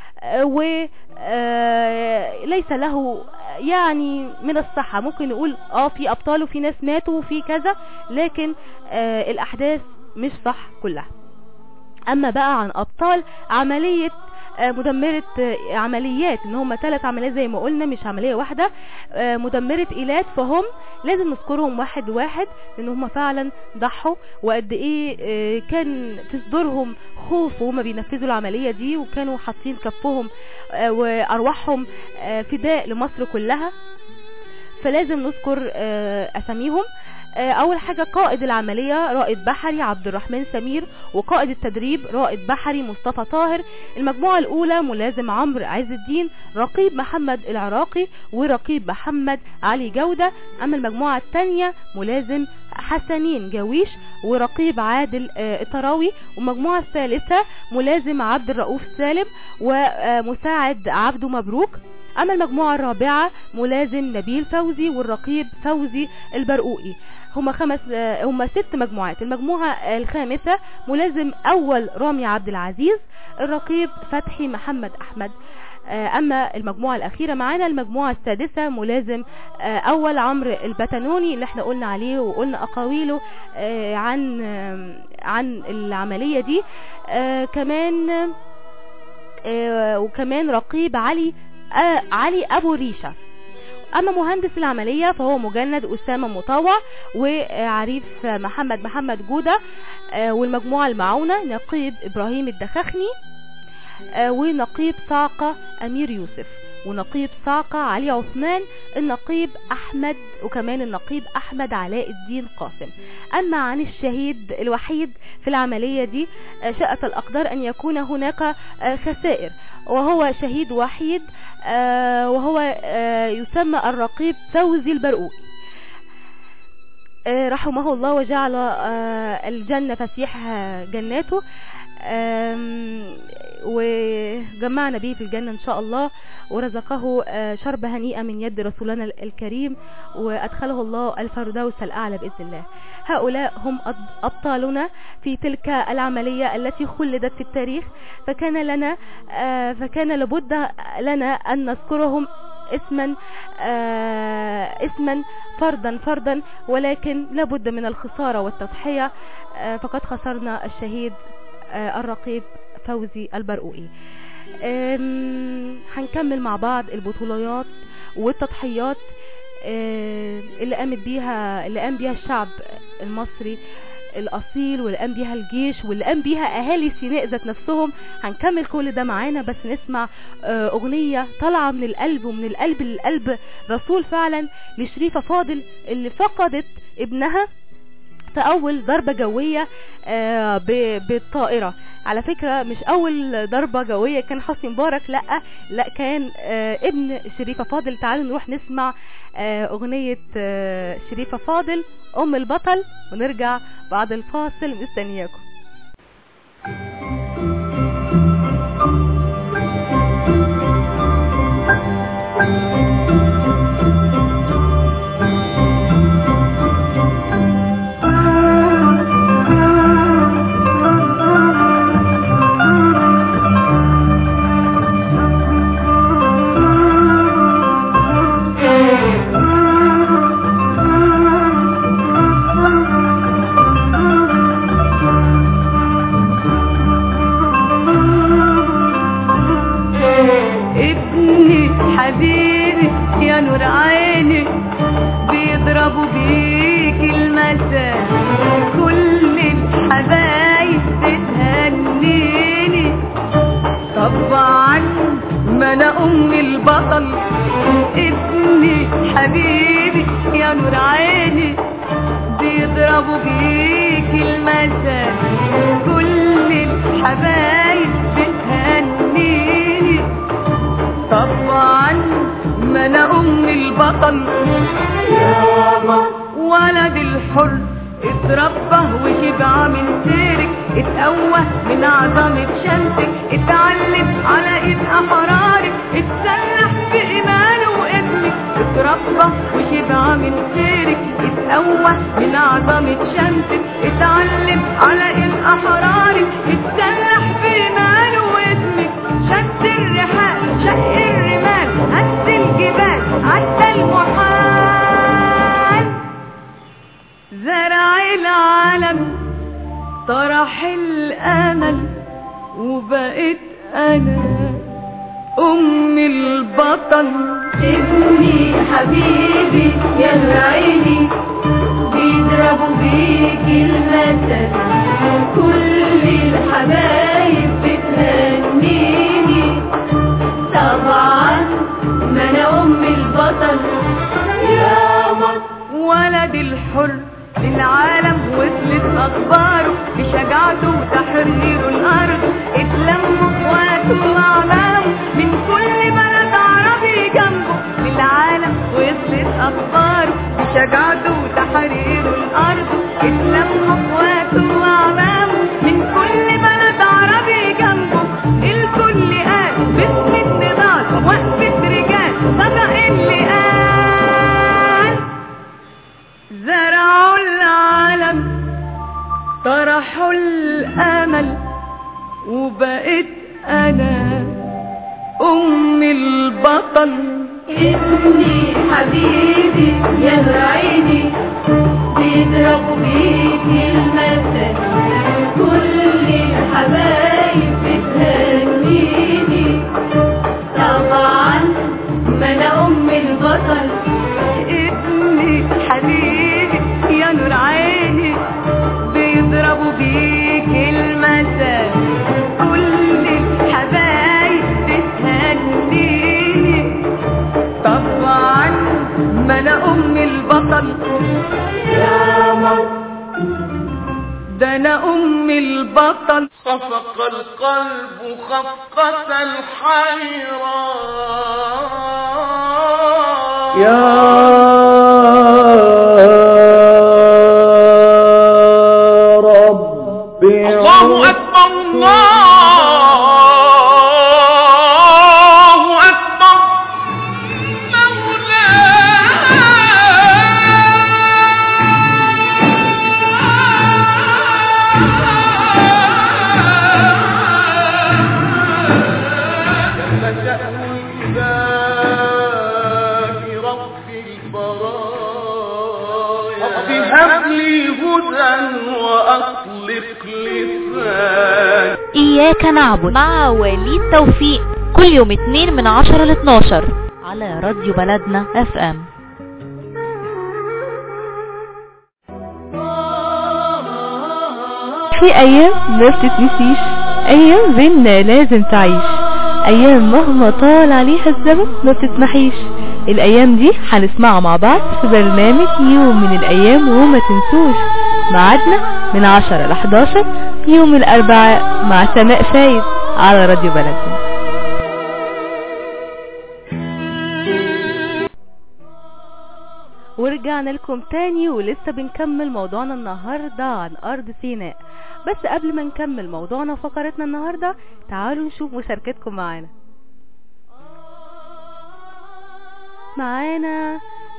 وليس له يعني من الصحة ممكن نقول اه في ابطال وفي ناس ماتوا وفي كذا لكن آه الاحداث مش صح كلها اما بقى عن ابطال عملية مدمرة عمليات ان هم ثلاث عمليات زي ما قلنا مش عملية واحدة مدمرة ايلات فهم لازم نذكرهم واحد واحد لان هم فعلا ضحوا وقد ايه كان في صدورهم خوف وهم بينفذوا العملية دي وكانوا حاطين كفهم وارواحهم فداء لمصر كلها فلازم نذكر اساميهم اول حاجة قائد العملية رائد بحري عبد الرحمن سمير وقائد التدريب رائد بحري مصطفى طاهر المجموعة الاولى ملازم عمرو عز الدين رقيب محمد العراقي ورقيب محمد علي جودة اما المجموعة الثانية ملازم حسنين جويش ورقيب عادل الطراوي والمجموعة الثالثة ملازم عبد الرؤوف سالم ومساعد عبده مبروك اما المجموعة الرابعة ملازم نبيل فوزي والرقيب فوزي البرقوقي هما خمس هما ست مجموعات المجموعة الخامسة ملازم اول رامي عبد العزيز الرقيب فتحي محمد احمد اما المجموعة الاخيرة معانا المجموعة السادسة ملازم اول عمرو البتنوني اللي احنا قلنا عليه وقلنا اقاويله عن عن العملية دي كمان وكمان رقيب علي علي ابو ريشة اما مهندس العملية فهو مجند اسامة مطاوع وعريف محمد محمد جودة والمجموعة المعاونة نقيب ابراهيم الدخخني ونقيب صاقة امير يوسف ونقيب صاقة علي عثمان النقيب احمد وكمان النقيب احمد علاء الدين قاسم اما عن الشهيد الوحيد في العملية دي شاءت الاقدار ان يكون هناك خسائر وهو شهيد وحيد وهو يسمى الرقيب فوزي البرقوقي رحمه الله وجعل الجنة فسيح جناته وجمعنا به في الجنة ان شاء الله ورزقه شرب هنيئة من يد رسولنا الكريم وادخله الله الفردوس الاعلى باذن الله هؤلاء هم ابطالنا في تلك العملية التي خلدت في التاريخ فكان لنا فكان لابد لنا ان نذكرهم اسما اسما فردا فردا ولكن لابد من الخسارة والتضحية فقد خسرنا الشهيد الرقيب فوزي البرقوقي هنكمل مع بعض البطوليات والتضحيات آه، اللي قامت بيها اللي قام بيها الشعب المصري الاصيل واللي قام بيها الجيش واللي قام بيها اهالي سيناء ذات نفسهم هنكمل كل ده معانا بس نسمع آه، اغنيه طالعه من القلب ومن القلب للقلب رسول فعلا لشريفه فاضل اللي فقدت ابنها في اول ضربة جوية آه، ب- بالطائرة على فكرة مش اول ضربة جوية كان حسني مبارك لا لا كان آه، ابن شريفة فاضل تعالوا نروح نسمع آه، اغنية آه، شريفة فاضل ام البطل ونرجع بعد الفاصل مستنياكم
ابني حبيبي يا نور عيني بيضربوا بيك المساء كل الحبايب بتهنيني طبعا ما انا ام البطل ابني حبيبي يا نور عيني بيضربوا بيك المساء كل الحبايب بتهنيني طبعا ما انا ام البطل ولد الحر اتربى وشبع من سيرك اتقوى من عظمة شمسك اتعلم على ايد احرارك اتسلح بإيمانه وابنك اتربى وشبع من سيرك اتقوى من عظمة شمسك اتعلم على ايد احرارك اتسلح بإيمانه وابنك شد الرحال شق الرمال هز الجبال عدى المحال زرع العالم طرح الامل وبقيت انا ام البطل ابني حبيبي يا عيني بيضربوا بيك المثل كل الحبايب بتهنيني طبعا ما انا ام البطل يا مصر ولد الحر للعالم وصلت اخباره بشجاعته وتحرير الارض اتلموا اخواته واعمامه من كل بلد عربي جنبه للعالم وصلت اخباره بشجاعته وتحرير الارض اتلموا اخواته واعمامه من كل بلد عربي جنبه الكل قال باسم النضال وقفة رجال صدق اللي قال زرعوا العالم طرحوا الامل وبقيت انا ام البطل ابني حبيبي يا عيني بيضربوا بيك المثل كل الحبايب بتهنيني طبعا ما انا ام البطل ابني حبيبي يا نور عيني بيضربوا بيك المثل كل الحبايب بتهنيني طبعا ما انا ام البطل يا مصر ده انا ام البطل
خفق القلب خفقة الحيران
يا رب
الله أكبر الله أكبر مولاي جل شأن الإله رب البرايا رب هب لي هدى وأطلق لساني
إياك نعبد مع وليد توفيق كل يوم اتنين من عشرة ل 12 على راديو بلدنا اف ام
في ايام ما بتتنسيش ايام بينا لازم تعيش ايام مهما طال عليها الزمن ما بتتمحيش الايام دي هنسمعها مع بعض في برنامج يوم من الايام وما تنسوش ميعادنا من 10 ل 11 يوم الاربعاء مع سماء فايد على راديو بلدنا ورجعنا لكم تاني ولسه بنكمل موضوعنا النهاردة عن أرض سيناء بس قبل ما نكمل موضوعنا وفقرتنا النهاردة تعالوا نشوف مشاركتكم معانا معانا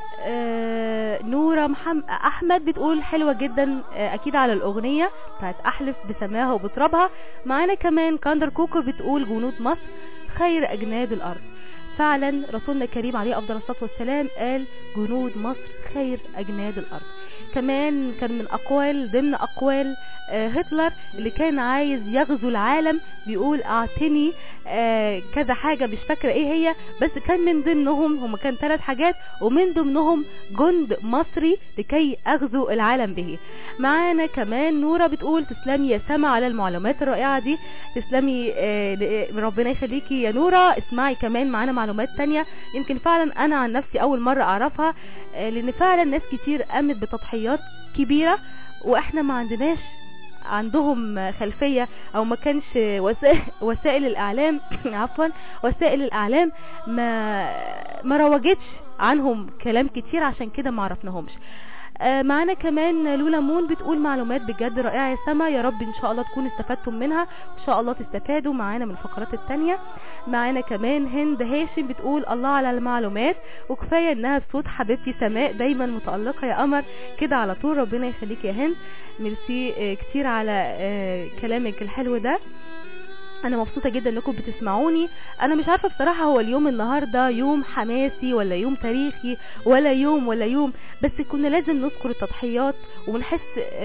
آه نورة محمد احمد بتقول حلوة جدا آه اكيد على الاغنية بتاعت احلف بسماها وبترابها معانا كمان كاندر كوكو بتقول جنود مصر خير اجناد الارض فعلا رسولنا الكريم عليه افضل الصلاه والسلام قال جنود مصر خير اجناد الارض كمان كان من اقوال ضمن اقوال آه هتلر اللي كان عايز يغزو العالم بيقول اعطني آه كذا حاجة مش فاكرة ايه هي بس كان من ضمنهم هم كان ثلاث حاجات ومن ضمنهم جند مصري لكي اغزو العالم به معانا كمان نورة بتقول تسلمي يا سما على المعلومات الرائعة دي تسلمي آه ربنا يخليكي يا نورة اسمعي كمان معانا معلومات تانية يمكن فعلا انا عن نفسي اول مرة اعرفها لان فعلا ناس كتير قامت بتضحيات كبيرة واحنا ما عندناش عندهم خلفية او ما كانش وسائل, وسائل الاعلام عفوا وسائل الاعلام ما ما روجتش عنهم كلام كتير عشان كده ما عرفناهمش معانا كمان لولا مون بتقول معلومات بجد رائعة يا سما يا رب ان شاء الله تكون استفدتم منها وان شاء الله تستفادوا معانا من الفقرات التانية معانا كمان هند هاشم بتقول الله على المعلومات وكفاية انها بصوت حبيبتي سماء دايما متألقة يا قمر كده على طول ربنا يخليك يا هند ميرسي كتير على كلامك الحلو ده انا مبسوطه جدا انكم بتسمعوني انا مش عارفه بصراحه هو اليوم النهارده يوم حماسي ولا يوم تاريخي ولا يوم ولا يوم بس كنا لازم نذكر التضحيات ونحس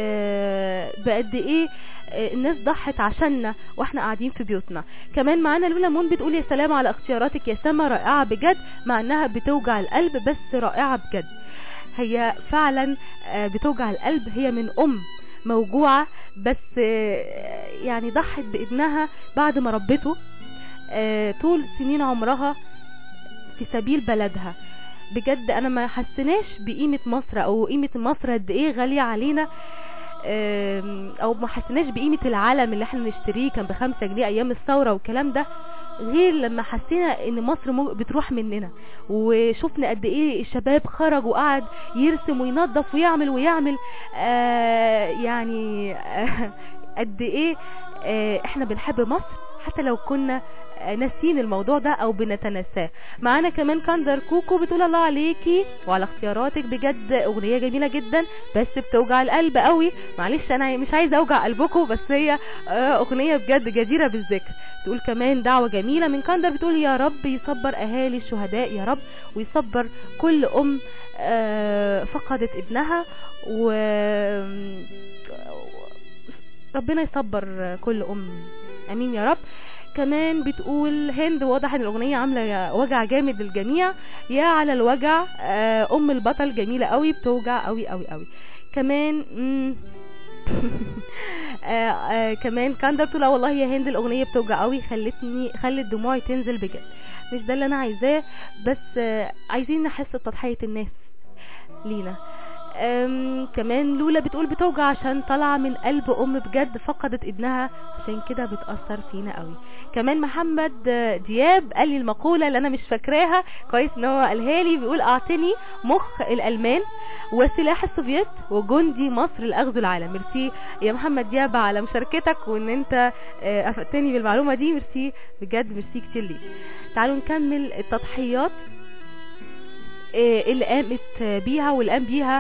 بقد ايه الناس ضحت عشاننا واحنا قاعدين في بيوتنا كمان معانا لولا مون بتقول يا سلام على اختياراتك يا سما رائعه بجد مع انها بتوجع القلب بس رائعه بجد هي فعلا بتوجع القلب هي من ام موجوعة بس يعني ضحت بابنها بعد ما ربته طول سنين عمرها في سبيل بلدها بجد انا ما حسناش بقيمة مصر او قيمة مصر قد ايه غالية علينا او ما حسناش بقيمة العلم اللي احنا نشتريه كان بخمسة جنيه ايام الثورة والكلام ده غير لما حسينا ان مصر بتروح مننا وشفنا قد ايه الشباب خرج وقعد يرسم وينظف ويعمل ويعمل آه يعني آه قد ايه آه احنا بنحب مصر حتى لو كنا ناسين الموضوع ده او بنتناساه معانا كمان كاندر كوكو بتقول الله عليكي وعلى اختياراتك بجد اغنية جميلة جدا بس بتوجع القلب قوي معلش انا مش عايزة اوجع قلبكم بس هي اغنية بجد جديرة بالذكر تقول كمان دعوة جميلة من كاندر بتقول يا رب يصبر اهالي الشهداء يا رب ويصبر كل ام فقدت ابنها و ربنا يصبر كل ام امين يا رب كمان بتقول هند واضح ان الاغنية عاملة وجع جامد للجميع يا على الوجع ام البطل جميلة قوي بتوجع قوي قوي قوي كمان آه آه كمان كان ده بتقول والله يا هند الاغنية بتوجع قوي خلتني خلت دموعي تنزل بجد مش ده اللي انا عايزاه بس آه عايزين نحس بتضحية الناس لينا كمان لولا بتقول بتوجع عشان طالعه من قلب ام بجد فقدت ابنها عشان كده بتأثر فينا قوي كمان محمد دياب قال لي المقولة اللي انا مش فاكراها كويس ان هو قالها لي بيقول اعطني مخ الالمان وسلاح السوفييت وجندي مصر لاغزو العالم ميرسي يا محمد دياب على مشاركتك وان انت افدتني بالمعلومة دي ميرسي بجد ميرسي كتير ليك تعالوا نكمل التضحيات اللي قامت بيها واللي قام بيها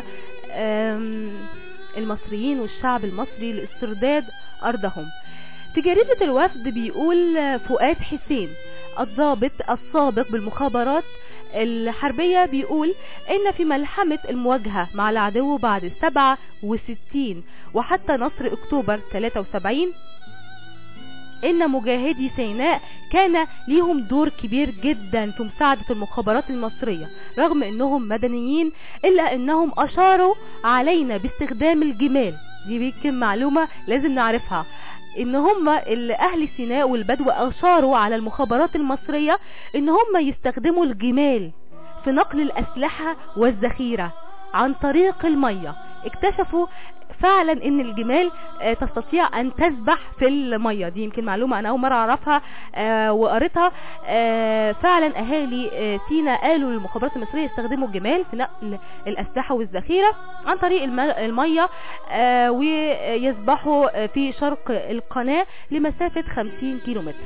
المصريين والشعب المصري لاسترداد أرضهم في جريدة الوفد بيقول فؤاد حسين الضابط السابق بالمخابرات الحربية بيقول ان في ملحمة المواجهة مع العدو بعد 67 وحتى نصر اكتوبر 73 ان مجاهدي سيناء كان ليهم دور كبير جدا في مساعدة المخابرات المصرية رغم انهم مدنيين الا انهم اشاروا علينا باستخدام الجمال دي يمكن معلومة لازم نعرفها ان هم اللي اهل سيناء والبدو اشاروا على المخابرات المصرية ان هم يستخدموا الجمال في نقل الاسلحة والذخيرة عن طريق المية اكتشفوا فعلا ان الجمال آه، تستطيع ان تسبح في المية دي يمكن معلومة انا اول مرة اعرفها آه، وقريتها آه، فعلا اهالي آه، سينا قالوا للمخابرات المصرية يستخدموا الجمال في نقل الاسلحة والذخيرة عن طريق الم- المية آه، ويسبحوا آه، في شرق القناة لمسافة 50 كيلومتر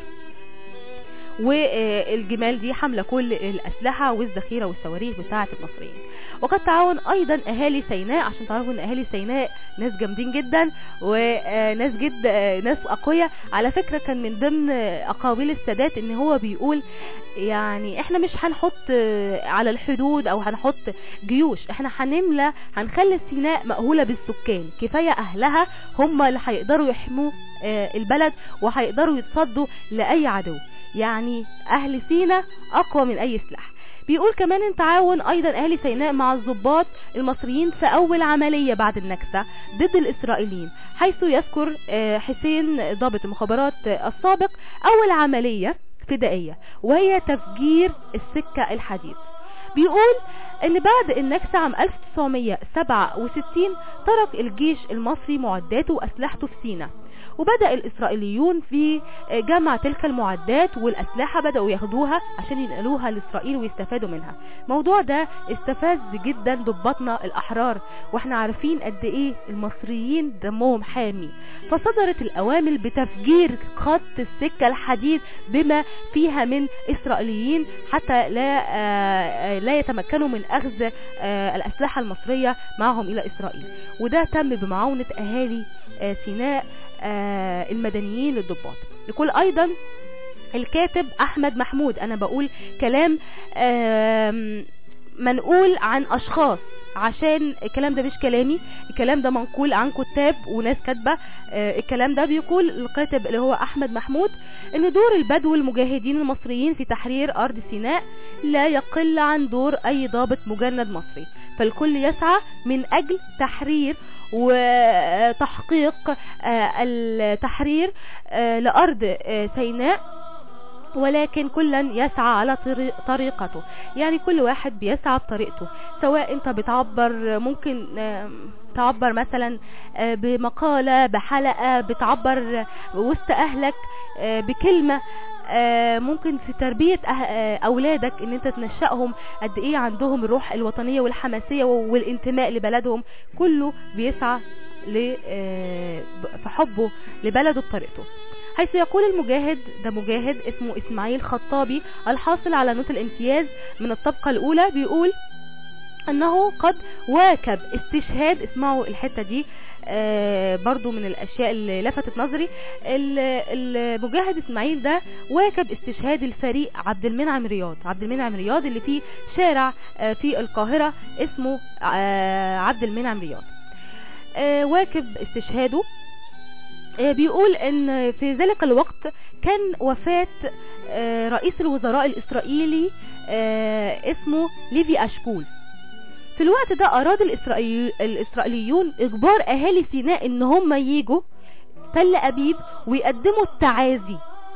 والجمال دي حاملة كل الأسلحة والذخيرة والصواريخ بتاعة المصريين وقد تعاون أيضا أهالي سيناء عشان تعرفوا أن أهالي سيناء ناس جامدين جدا وناس جد ناس أقوياء على فكرة كان من ضمن أقاويل السادات أن هو بيقول يعني احنا مش هنحط على الحدود او هنحط جيوش احنا هنملى هنخلي سيناء مأهولة بالسكان كفاية اهلها هم اللي هيقدروا يحموا آه، البلد وهيقدروا يتصدوا لأي عدو يعني اهل سينا اقوى من اي سلاح بيقول كمان ان تعاون ايضا اهل سيناء مع الضباط المصريين في اول عملية بعد النكسة ضد الاسرائيليين حيث يذكر آه، حسين ضابط المخابرات آه، السابق اول عملية فدائية وهي تفجير السكة الحديد بيقول ان بعد النكسة عام 1967 ترك الجيش المصري معداته واسلحته في سيناء وبدأ الإسرائيليون في جمع تلك المعدات والأسلحة بدأوا ياخدوها عشان ينقلوها لإسرائيل ويستفادوا منها الموضوع ده استفز جدا ضباطنا الأحرار واحنا عارفين قد ايه المصريين دمهم حامي فصدرت الأوامر بتفجير خط السكة الحديد بما فيها من إسرائيليين حتى لا آه، لا يتمكنوا من أخذ آه، الأسلحة المصرية معهم إلى إسرائيل وده تم بمعاونة أهالي آه، سيناء آه، المدنيين للضباط يقول ايضا الكاتب احمد محمود انا بقول كلام آم، منقول عن اشخاص عشان الكلام ده مش كلامي الكلام ده منقول عن كتاب وناس كاتبه آه، الكلام ده بيقول الكاتب اللي هو احمد محمود ان دور البدو المجاهدين المصريين في تحرير ارض سيناء لا يقل عن دور اي ضابط مجند مصري فالكل يسعى من اجل تحرير وتحقيق آه، التحرير آه، لارض آه، سيناء ولكن كلا يسعى على طري- طريقته يعني كل واحد بيسعى بطريقته سواء انت بتعبر ممكن آم، تعبر مثلا آه، بمقالة بحلقة بتعبر وسط اهلك آه، بكلمة آه، ممكن في تربية أه- آه، أولادك إن أنت تنشأهم قد إيه عندهم الروح الوطنية والحماسية والانتماء لبلدهم كله بيسعى ل- آه، ب- في حبه لبلده بطريقته حيث يقول المجاهد ده مجاهد اسمه اسماعيل خطابي الحاصل على نوت الامتياز من الطبقة الاولى بيقول انه قد واكب استشهاد اسمعوا الحتة دي آه برضو من الاشياء اللي لفتت نظري ال- المجاهد اسماعيل ده واكب استشهاد الفريق عبد المنعم رياض عبد المنعم رياض اللي فيه شارع آه في القاهرة اسمه آه عبد المنعم رياض آه واكب استشهاده آه، بيقول ان في ذلك الوقت كان وفاة آه، رئيس الوزراء الاسرائيلي آه، اسمه ليفي اشكول في الوقت ده اراد الإسرائيل الاسرائيليون اجبار اهالي سيناء ان هم ييجوا تل ابيب ويقدموا التعازي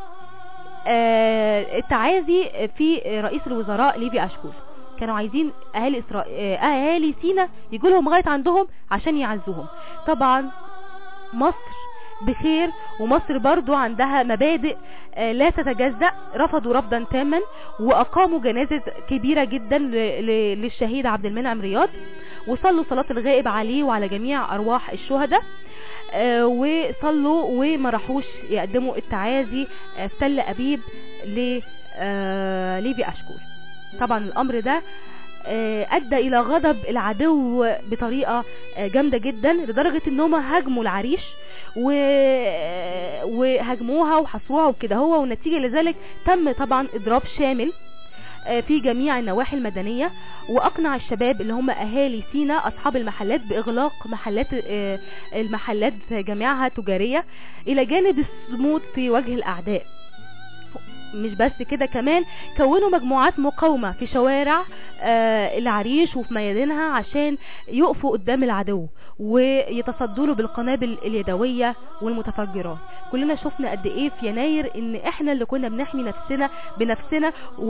آه، التعازي في رئيس الوزراء ليفي اشكول كانوا عايزين اهالي إسرا... آه، اهالي سينا يجوا لهم لغايه عندهم عشان يعزوهم طبعا مصر بخير ومصر برضو عندها مبادئ آه، لا تتجزأ رفضوا رفضا تاما واقاموا جنازة كبيرة جدا ل- ل- للشهيد عبد المنعم رياض وصلوا صلاة الغائب عليه وعلى جميع ارواح الشهداء آه، وصلوا وما راحوش يقدموا التعازي آه، في تل ابيب ل آه، ليبي اشكول طبعا الامر ده آه، ادى الى غضب العدو بطريقة آه، جامدة جدا لدرجة ان هم هاجموا العريش و... وهاجموها وحصروها وكده هو والنتيجة لذلك تم طبعا اضراب شامل آه، في جميع النواحي المدنية واقنع الشباب اللي هم اهالي سينا اصحاب المحلات باغلاق محلات آه، المحلات جميعها تجارية الى جانب الصمود في وجه الاعداء مش بس كده كمان كونوا مجموعات مقاومة في شوارع آه العريش وفي ميادينها عشان يقفوا قدام العدو ويتصدوا له بالقنابل اليدوية والمتفجرات كلنا شفنا قد ايه في يناير ان احنا اللي كنا بنحمي نفسنا بنفسنا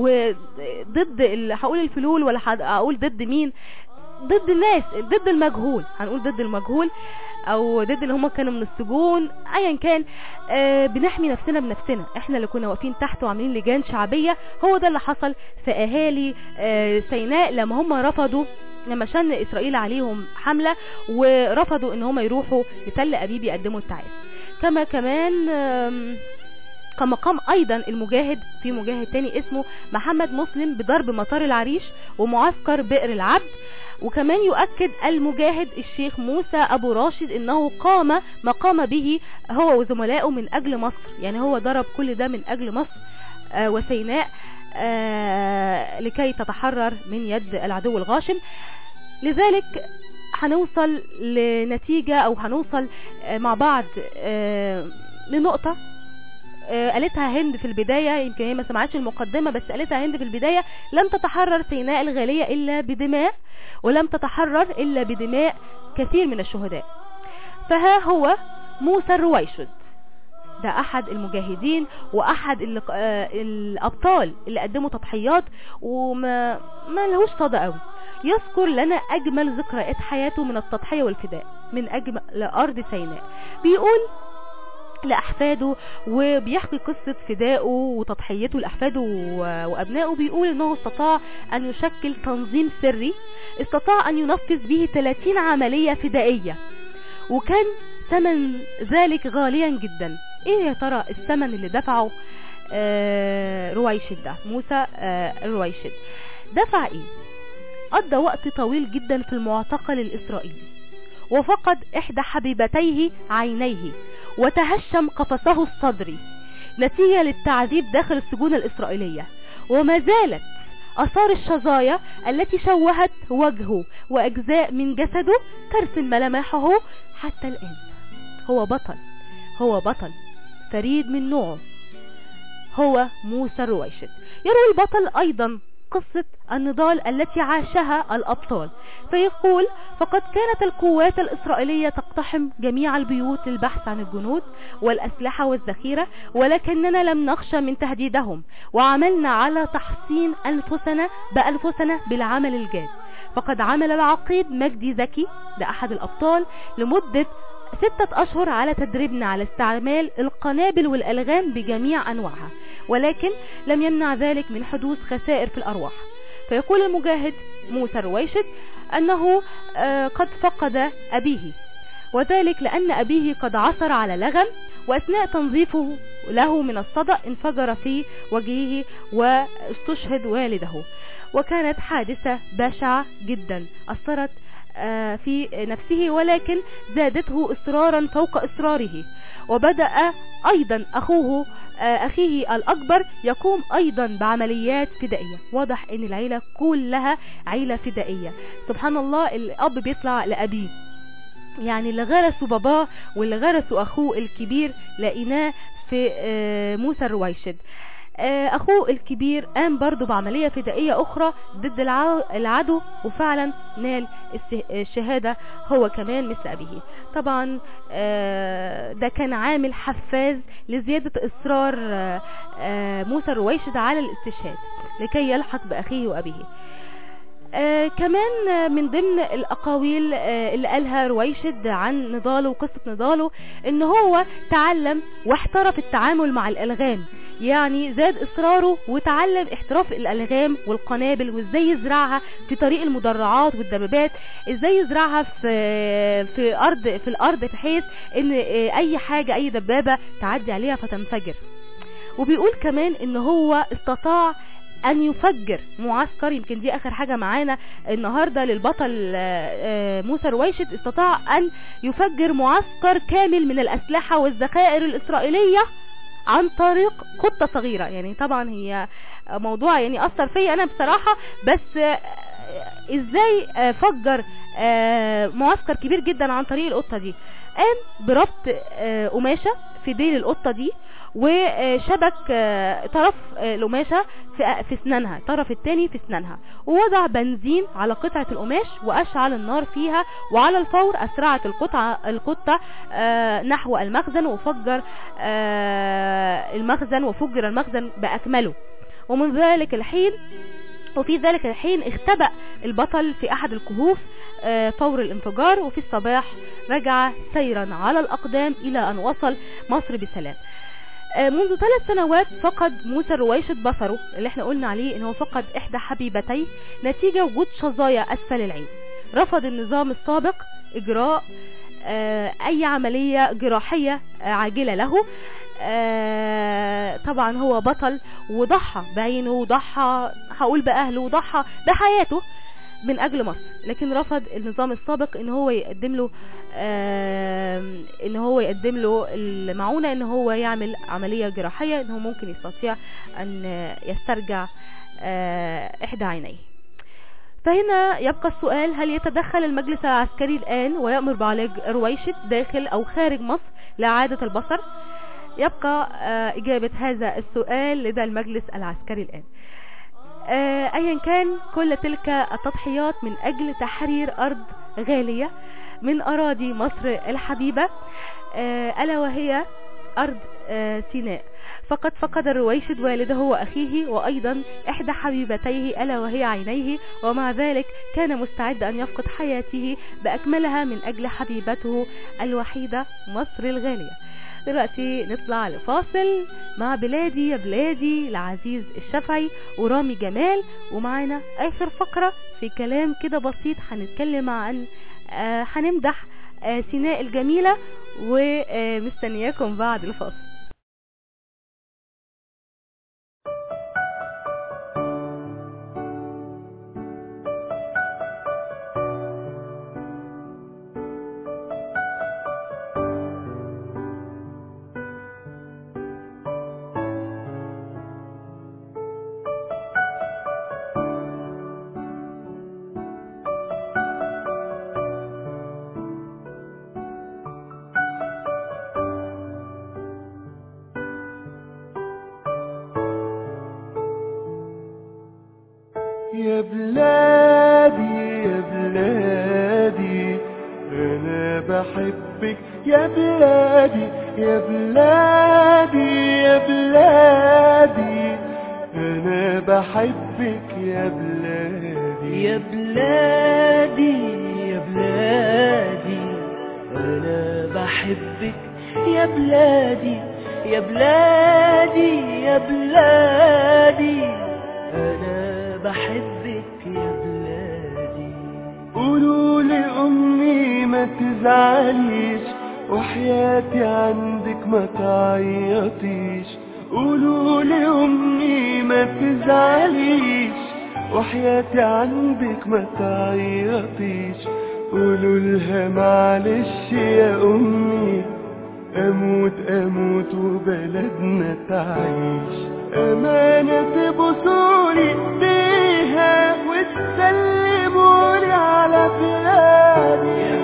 وضد ال- هقول الفلول ولا هقول ضد مين ضد الناس ضد المجهول هنقول ضد المجهول او ضد اللي هم كانوا من السجون ايا كان آه بنحمي نفسنا بنفسنا احنا اللي كنا واقفين تحت وعاملين لجان شعبية هو ده اللي حصل في اهالي آه سيناء لما هم رفضوا لما شن اسرائيل عليهم حملة ورفضوا ان هم يروحوا لتل ابيب يقدموا التعاس كما كمان آم، كما قام ايضا المجاهد في مجاهد تاني اسمه محمد مسلم بضرب مطار العريش ومعسكر بئر العبد وكمان يؤكد المجاهد الشيخ موسى ابو راشد انه قام ما قام به هو وزملائه من اجل مصر يعني هو ضرب كل ده من اجل مصر آه، وسيناء آه، لكي تتحرر من يد العدو الغاشم لذلك هنوصل لنتيجة او هنوصل آه، مع بعض آه، لنقطة آه، قالتها هند في البداية يمكن هي ما سمعتش المقدمة بس قالتها هند في البداية لم تتحرر سيناء الغالية إلا بدماء ولم تتحرر إلا بدماء كثير من الشهداء فها هو موسى الرويشد ده أحد المجاهدين وأحد ال- آه، الأبطال اللي قدموا تضحيات وما ما لهوش صدى قوي يذكر لنا أجمل ذكريات حياته من التضحية والفداء من أجمل أرض سيناء بيقول لأحفاده وبيحكي قصة فدائه وتضحيته لأحفاده و- وأبنائه بيقول أنه استطاع أن يشكل تنظيم سري استطاع أن ينفذ به 30 عملية فدائية وكان ثمن ذلك غاليا جدا ايه يا ترى الثمن اللي دفعه آه رويشد ده موسى آه رويشد دفع ايه قضى وقت طويل جدا في المعتقل الاسرائيلي وفقد احدى حبيبتيه عينيه وتهشم قفصه الصدري نتيجة للتعذيب داخل السجون الاسرائيلية وما زالت اثار الشظايا التي شوهت وجهه واجزاء من جسده ترسم ملامحه حتى الان هو بطل هو بطل فريد من نوعه هو موسى الرويشد يروي البطل ايضا قصة النضال التي عاشها الأبطال فيقول فقد كانت القوات الإسرائيلية تقتحم جميع البيوت للبحث عن الجنود والأسلحة والذخيرة ولكننا لم نخشى من تهديدهم وعملنا على تحصين أنفسنا بأنفسنا بالعمل الجاد فقد عمل العقيد مجدي زكي ده أحد الأبطال لمدة ستة أشهر على تدريبنا على استعمال القنابل والألغام بجميع أنواعها ولكن لم يمنع ذلك من حدوث خسائر في الأرواح فيقول المجاهد موسى الرويشد أنه آه، قد فقد أبيه وذلك لأن أبيه قد عثر على لغم وأثناء تنظيفه له من الصدأ انفجر في وجهه واستشهد والده وكانت حادثة بشعة جدا أثرت آه، في نفسه ولكن زادته إصرارا فوق إصراره وبدأ أيضا أخوه آه، أخيه الأكبر يقوم أيضا بعمليات فدائية واضح أن العيلة كلها عيلة فدائية سبحان الله الأب بيطلع لأبيه يعني اللي غرسوا باباه واللي غرسوا أخوه الكبير لقيناه في آه، موسى الرويشد آه، اخوه الكبير قام برضه بعملية فدائية اخرى ضد الع- العدو وفعلا نال الس- الشهادة هو كمان مثل ابيه طبعا آه، ده كان عامل حفاز لزيادة اصرار آه، آه، موسى الرويشد على الاستشهاد لكي يلحق باخيه وابيه آه كمان آه، من ضمن الاقاويل آه اللي قالها رويشد عن نضاله وقصة نضاله ان هو تعلم واحترف التعامل مع الالغام يعني زاد اصراره وتعلم احتراف الالغام والقنابل وازاي يزرعها في طريق المدرعات والدبابات ازاي يزرعها في في ارض في الارض بحيث ان آه، اي حاجة اي دبابة تعدي عليها فتنفجر وبيقول كمان ان هو استطاع ان يفجر معسكر يمكن دي اخر حاجة معانا النهاردة للبطل آه، آه، موسى رويشد استطاع ان يفجر معسكر كامل من الاسلحة والذخائر الاسرائيلية عن طريق قطة صغيرة يعني طبعا هي موضوع يعني اثر فيا انا بصراحة بس آه، ازاي آه، فجر آه، معسكر كبير جدا عن طريق القطة دي قام بربط آه، قماشة في ديل القطة دي وشبك آه، طرف آه، القماشة في في اسنانها الطرف التاني في اسنانها ووضع بنزين على قطعة القماش واشعل النار فيها وعلى الفور اسرعت القطعة القطة آه، نحو المخزن وفجر آه، المخزن وفجر المخزن باكمله ومن ذلك الحين وفي ذلك الحين اختبأ البطل في احد الكهوف آه، فور الانفجار وفي الصباح رجع سيرا على الاقدام الى ان وصل مصر بسلام آه، منذ ثلاث سنوات فقد موسى الرويشد بصره اللي احنا قلنا عليه ان هو فقد احدى حبيبتيه نتيجة وجود شظايا اسفل العين رفض النظام السابق اجراء آه، اي عملية جراحية آه، عاجلة له آه، طبعا هو بطل وضحى بعينه وضحى هقول باهله وضحى بحياته من اجل مصر لكن رفض النظام السابق ان هو يقدم له آم، ان هو يقدم له المعونة ان هو يعمل عملية جراحية ان هو ممكن يستطيع ان يسترجع آه، احدى عينيه فهنا يبقى السؤال هل يتدخل المجلس العسكري الآن ويأمر بعلاج رويشد داخل أو خارج مصر لإعادة البصر يبقى آه، إجابة هذا السؤال لدى المجلس العسكري الآن آه، أيا كان كل تلك التضحيات من أجل تحرير أرض غالية من أراضي مصر الحبيبة آه، ألا وهي أرض آه، سيناء فقد فقد الرويشد والده وأخيه وأيضا إحدى حبيبتيه ألا وهي عينيه ومع ذلك كان مستعد أن يفقد حياته بأكملها من أجل حبيبته الوحيدة مصر الغالية دلوقتي نطلع لفاصل مع بلادي يا بلادي لعزيز الشافعي ورامي جمال ومعانا آخر فقرة في كلام كده بسيط هنتكلم عن آه، هنمدح آه، سيناء الجميلة ومستنياكم بعد الفاصل
يا بلادي يا بلادي انا بحبك يا بلادي يا بلادي يا بلادي انا بحبك يا بلادي
يا بلادي يا بلادي انا بحبك يا بلادي يا بلادي يا بلادي انا بحبك يا بلادي
قولوا لأمي ما تزعليش وحياتي عندك ما تعيطيش قولوا لأمي ما تزعليش وحياتي عندك ما تعيطيش قولوا لها معلش يا أمي أموت أموت وبلدنا تعيش أمانة تبصولي بيها وتسلمولي على بلادي يا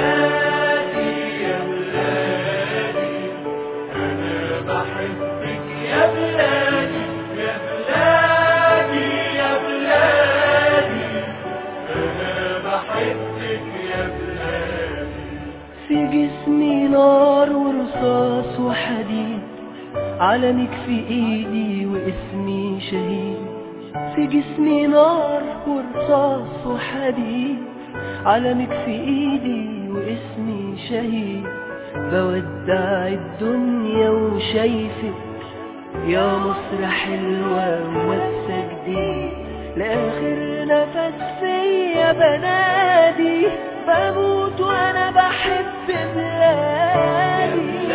بلادي يا بلادي أنا بحبك يا بلادي يا بلادي يا بلادي أنا بحبك يا بلادي
في جسمي نار ورصاص وحديد علمك في ايدي واسمي شهيد في جسمي نار ورصاص وحديد علمك في ايدي واسمي شهيد بودع الدنيا وشايفك يا مصر حلوة ومسة جديد لآخر نفس فيا بنادي بموت وانا بحب بلادي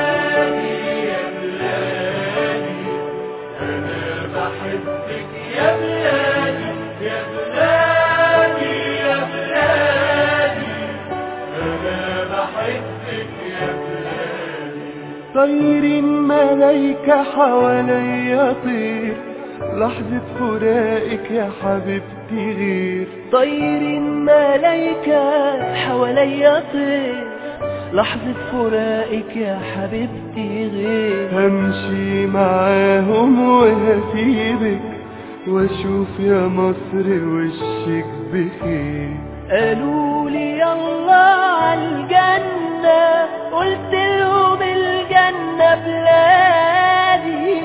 يا بلادي يا بلادي يا بلادي أنا بحبك يا بلادي طير ملايكة حواليا طير لحظة فراقك يا حبيبتي غير
طير ملايكة حواليا طير لحظة فراقك يا حبيبتي غير
همشي معاهم وهسيبك واشوف يا مصر وشك بخير
قالوا لي يلا عالجنة قلت لهم الجنة بلادي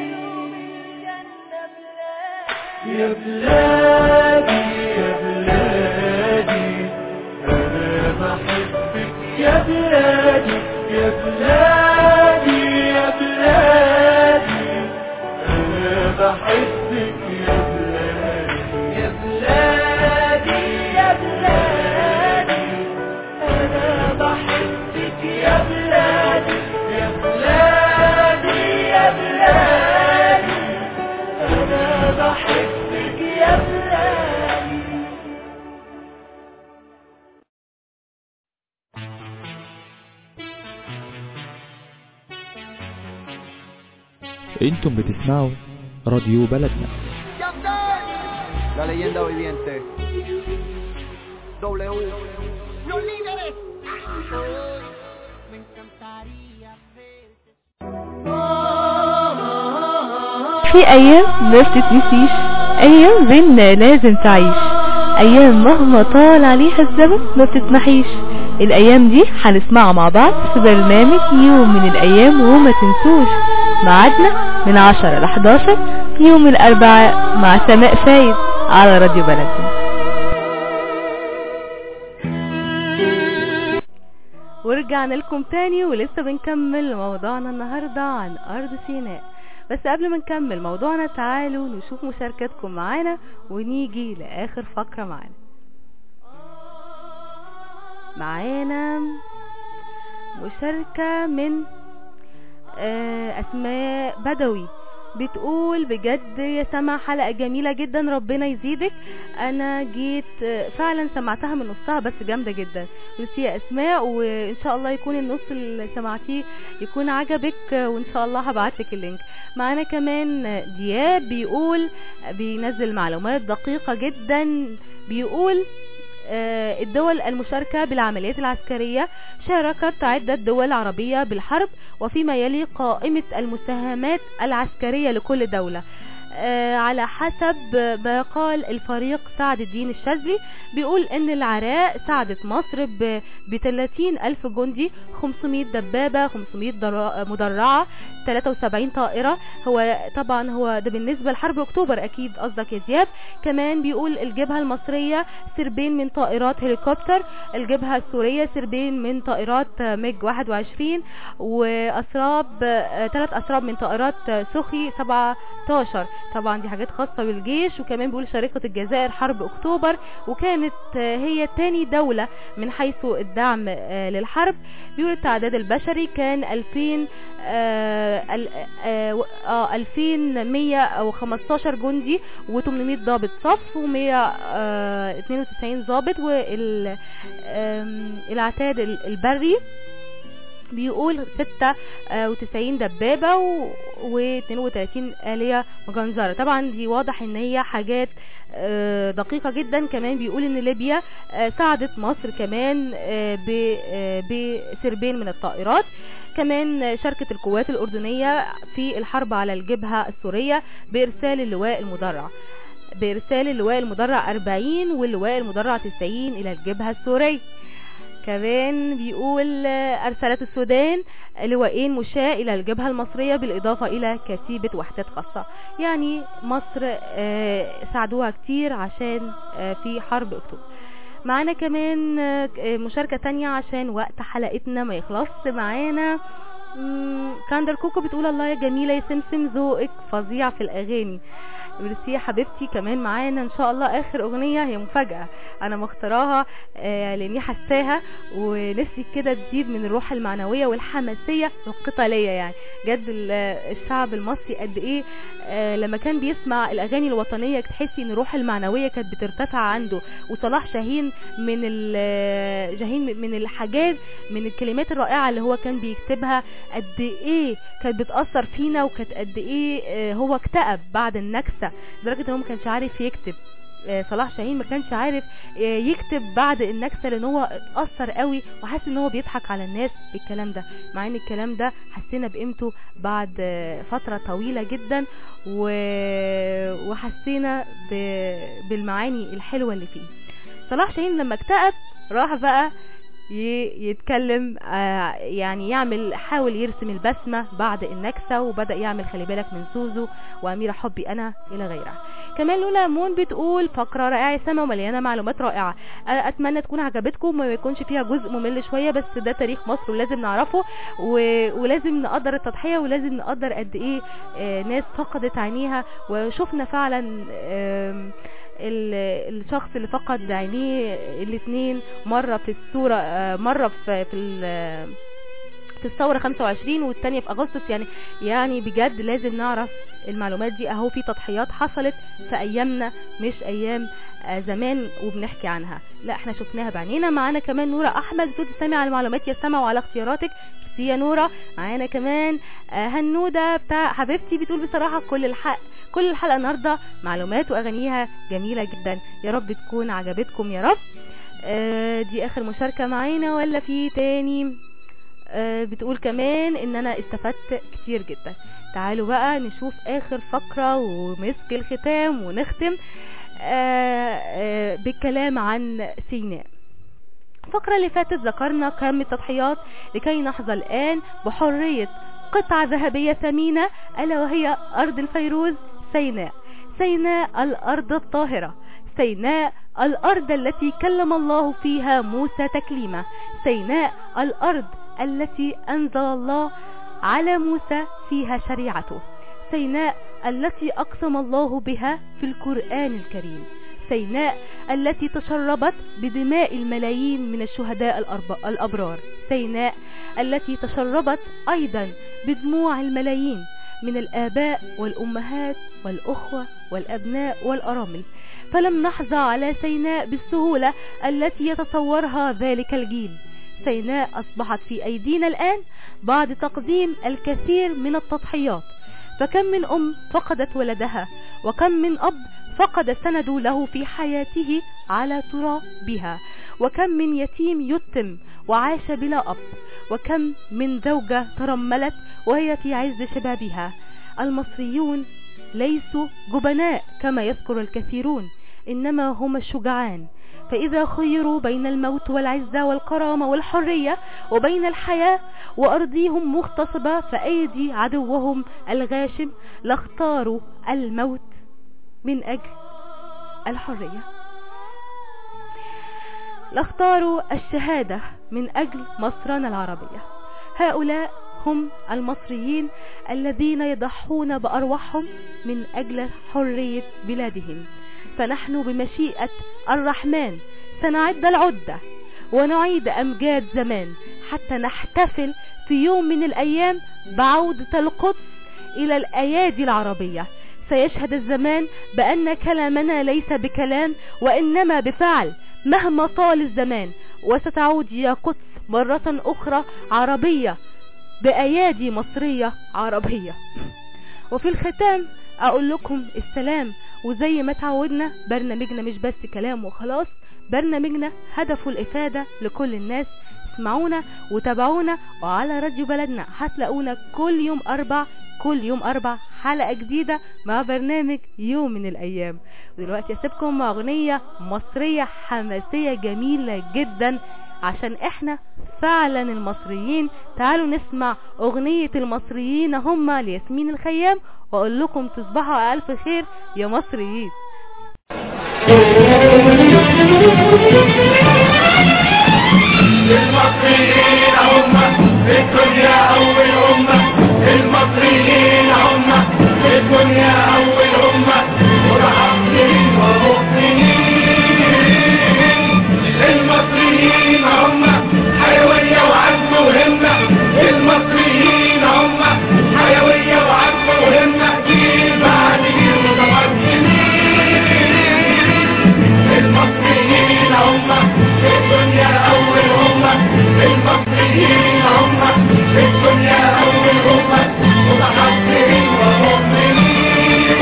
يا بلادي يا بلادي انا بحبك يا بلادي يا بلادي يا بلادي انا بحبك يا بلادي
يا بلادي يا بلادي أنا بحبك يا بلادي يا بلادي يا بلادي أنا بحبك يا بلادي
انتم بتسمعوا راديو بلدنا
La leyenda viviente. W.
Los líderes.
في أيام ما بتتنسيش أيام بينا لازم تعيش أيام مهما طال عليها الزمن ما بتتمحيش الأيام دي هنسمعها مع بعض في برنامج يوم من الأيام وما تنسوش ميعادنا من 10 ل 11 يوم الأربعاء مع سماء فايد على راديو بلدنا ورجعنا لكم تاني ولسه بنكمل موضوعنا النهاردة عن أرض سيناء بس قبل ما نكمل موضوعنا تعالوا نشوف مشاركتكم معانا ونيجي لآخر فقرة معانا معانا مشاركة من آه، أسماء بدوي بتقول بجد يا سما حلقة جميلة جدا ربنا يزيدك انا جيت آه، فعلا سمعتها من نصها بس جامدة جدا بس يا اسماء وان شاء الله يكون النص اللي سمعتيه يكون عجبك آه، وان شاء الله هبعتلك اللينك معانا كمان آه، دياب بيقول بينزل معلومات دقيقة جدا بيقول آه، الدول المشاركة بالعمليات العسكرية شاركت عدة دول عربية بالحرب وفيما يلي قائمة المساهمات العسكرية لكل دولة آه، على حسب ما قال الفريق سعد الدين الشاذلي بيقول ان العراق ساعدت مصر ب 30 الف جندي 500 دبابة 500 درا- مدرعة 73 طائرة هو طبعا هو ده بالنسبة لحرب اكتوبر اكيد قصدك يا زياد كمان بيقول الجبهة المصرية سربين من طائرات هليكوبتر الجبهة السورية سربين من طائرات آه، ميج 21 واسراب ثلاث اسراب من طائرات آه، سخي 17 طبعا دي حاجات خاصة بالجيش وكمان بيقول شركة الجزائر حرب اكتوبر وكانت آه، هي تاني دولة من حيث الدعم آه، للحرب بيقول التعداد البشري كان 2000 آه، ال- آه، آه، 2115 جندي و800 ضابط صف و192 ضابط والعتاد البري بيقول 96 دبابة و32 آلية مجنزرة طبعا دي واضح ان هي حاجات آه، دقيقة جدا كمان بيقول ان ليبيا آه، ساعدت مصر كمان آه، ب- آه، بسربين من الطائرات كمان شاركت القوات الأردنية في الحرب على الجبهة السورية بإرسال اللواء المدرع بإرسال اللواء المدرع 40 واللواء المدرع 90 إلى الجبهة السورية كمان بيقول آه، أرسلت السودان لواءين مشاة إلى الجبهة المصرية بالإضافة إلى كتيبة وحدات خاصة يعني مصر آه، ساعدوها كتير عشان آه، في حرب أكتوبر معانا كمان آه، مشاركة تانية عشان وقت حلقتنا ما يخلص معانا مم، كاندر كوكو بتقول الله يا جميلة يا سمسم ذوقك فظيع في الأغاني ميرسي يا حبيبتي كمان معانا ان شاء الله اخر اغنية هي مفاجأة انا مختاراها آه لاني حساها ونفسي كده تزيد من الروح المعنوية والحماسية والقتالية يعني جد ال- الشعب المصري قد ايه آه لما كان بيسمع الاغاني الوطنية تحسي ان الروح المعنوية كانت بترتفع عنده وصلاح شاهين من ال- شاهين من الحاجات من الكلمات الرائعة اللي هو كان بيكتبها قد ايه كانت بتأثر فينا وكانت قد ايه آه، هو اكتئب بعد النكسة لدرجة ان هو ما كانش عارف يكتب آه، صلاح شاهين ما كانش عارف آه، يكتب بعد النكسة لان هو اتأثر قوي وحاسس ان هو بيضحك على الناس بالكلام ده مع ان الكلام ده حسينا بقيمته بعد آه، فترة طويلة جدا و- وحسينا ب- بالمعاني الحلوة اللي فيه صلاح شاهين لما اكتئب راح بقى ي- يتكلم آه، يعني يعمل حاول يرسم البسمة بعد النكسة وبدأ يعمل خلي بالك من سوزو وأميرة حبي أنا إلى غيرها كمان لولا مون بتقول فقرة رائعة يا سما ومليانة معلومات رائعة آه، أتمنى تكون عجبتكم وما يكونش فيها جزء ممل شوية بس ده تاريخ مصر ولازم نعرفه و... ولازم نقدر التضحية ولازم نقدر قد إيه آه، ناس فقدت عينيها وشفنا فعلا آم، ال- الشخص اللي فقد عينيه الاثنين مرة في الصورة آه، مرة في في ال- في الثورة 25 والتانية في اغسطس يعني يعني بجد لازم نعرف المعلومات دي اهو في تضحيات حصلت في ايامنا مش ايام آه، زمان وبنحكي عنها لا احنا شفناها بعينينا معانا كمان نورة احمد بتقول تسمي على المعلومات يا سما وعلى اختياراتك ميرسي يا نورة معانا كمان آه، هنودة بتاع حبيبتي بتقول بصراحة كل الحق كل الحلقة النهاردة معلومات واغانيها جميلة جدا يا رب تكون عجبتكم يا رب آه، دي اخر مشاركة معانا ولا في تاني آه، بتقول كمان ان انا استفدت كتير جدا تعالوا بقى نشوف اخر فقرة ومسك الختام ونختم آه، آه، بالكلام عن سيناء الفقرة اللي فاتت ذكرنا كم التضحيات لكي نحظى الآن بحرية قطعة ذهبية ثمينة ألا وهي أرض الفيروز سيناء سيناء الأرض الطاهرة سيناء الأرض التي كلم الله فيها موسى تكليمه سيناء الأرض التي أنزل الله على موسى فيها شريعته سيناء التي أقسم الله بها في القرآن الكريم سيناء التي تشربت بدماء الملايين من الشهداء الأرب- الأبرار سيناء التي تشربت أيضا بدموع الملايين من الآباء والأمهات والأخوة والأبناء والأرامل فلم نحظى على سيناء بالسهولة التي يتصورها ذلك الجيل سيناء أصبحت في أيدينا الآن بعد تقديم الكثير من التضحيات فكم من أم فقدت ولدها وكم من أب فقد سند له في حياته على ترابها وكم من يتيم يتم وعاش بلا أب وكم من زوجة ترملت وهي في عز شبابها المصريون ليسوا جبناء كما يذكر الكثيرون إنما هم الشجعان فإذا خيروا بين الموت والعزة والكرامة والحرية وبين الحياة وأرضيهم مغتصبة فأيدي عدوهم الغاشم لاختاروا الموت من أجل الحرية لاختاروا الشهادة من أجل مصرنا العربية هؤلاء هم المصريين الذين يضحون بأرواحهم من أجل حرية بلادهم فنحن بمشيئة الرحمن سنعد العدة ونعيد أمجاد زمان حتى نحتفل في يوم من الأيام بعودة القدس إلى الأيادي العربية سيشهد الزمان بأن كلامنا ليس بكلام وإنما بفعل مهما طال الزمان وستعود يا قدس مرة أخرى عربية بأيادي مصرية عربية وفي الختام أقول لكم السلام وزي ما تعودنا برنامجنا مش بس كلام وخلاص برنامجنا هدفه الإفادة لكل الناس اسمعونا وتابعونا وعلى راديو بلدنا هتلاقونا كل يوم أربع كل يوم أربع حلقة جديدة مع برنامج يوم من الأيام ودلوقتي أسيبكم مع أغنية مصرية حماسية جميلة جدا عشان احنا فعلا المصريين تعالوا نسمع أغنية المصريين هم لياسمين الخيام وأقول لكم تصبحوا على ألف خير يا مصريين
المصريين هم في الدنيا أول أمة المصريين هم في الدنيا أول أمة متحضرين ومؤمنين المصريين هم حيوية وعزم وهمة المصريين هم حيوية وعزم وهمة جيل بعد جيل متقدمين المصريين هم في الدنيا أول أمة المصريين هم في الدنيا أول أمة متحضرين ومؤمنين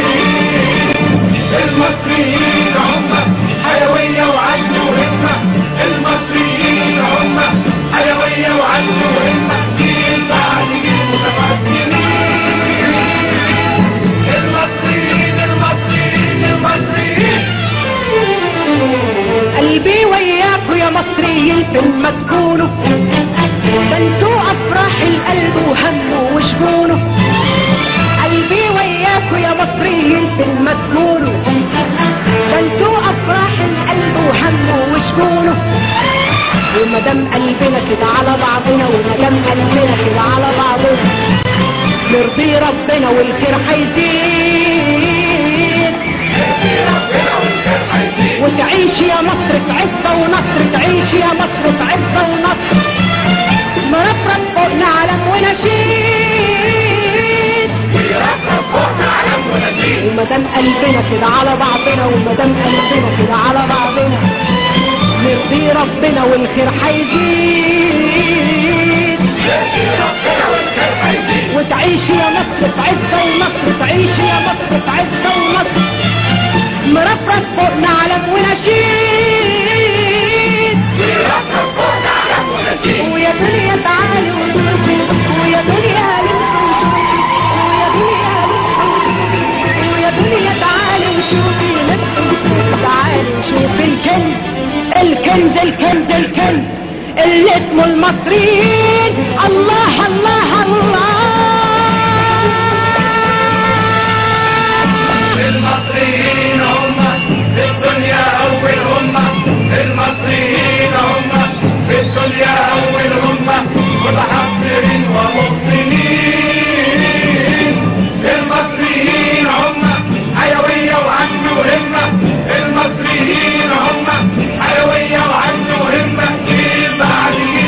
فين ما تكونوا ده انتوا افراح القلب وهمه وشجونه قلبي وياكوا يا مصريين فين ما تكونوا ده انتوا افراح القلب وهمه وشجونه ومدام قلبنا كده على بعضنا ومدام قلبنا كده على بعضنا نرضي ربنا والخير هيزيد وتعيش يا مصر في عزة ونصر تعيش يا مصر في عزة ونصر مرفرف فوقنا علم ونشيد ومدام قلبنا كده على بعضنا ومدام قلبنا كده على بعضنا نرضي ربنا والخير هيزيد وتعيش يا مصر في عزة ونصر تعيش يا مصر في عزة ونصر مرفرف فوقنا علم ونشيد ويا دنيا تعالي وشوفي ويا دنيا لمسي ويا دنيا تعالي وشوفي لمسي تعالي وشوفي الكنز الكنز الكنز الكنز اللي اسمه المصريين الله الله الله
المصريين هم في الدنيا أول هم المصريين هم في الدنيا أول هم متحضرين ومحسنين المصريين هم حيوية وعزم وهمة المصريين هم حيوية وعزم وهمة جيل بعد جيل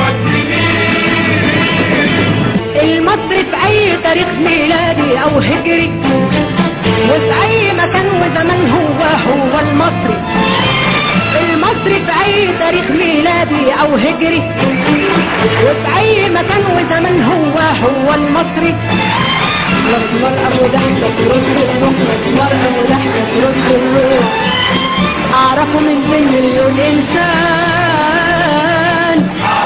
متمكنين
المصري في اي تاريخ ميلادي او هجري وفي اي مكان وزمن هو هو المصري المصري في اي تاريخ ميلادي او هجري وفي اي مكان وزمن هو هو المصري مسمار ابو ضحكة ترد الروح مسمار ابو ضحكة ترد الروح اعرفه من بين مليون انسان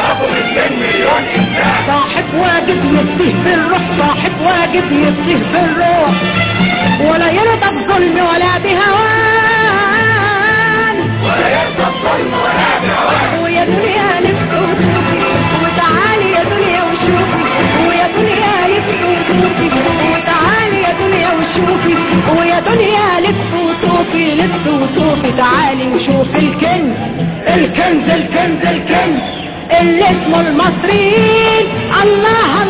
صاحب واجب يصيه بالروح صاحب واجب يصيه بالروح ولا يرضى بظلم ولا بهوان
ولا يرضى الظلم ولا بهوان
ويا دنيا نفسه وشوفي وتعالي يا دنيا وشوفي ويا دنيا لف وشوفي وتعالي يا دنيا وشوفي ويا دنيا لف وشوفي لف وشوفي تعالي وشوفي الكنز الكنز الكنز الكنز اللي اسمه المصريين الله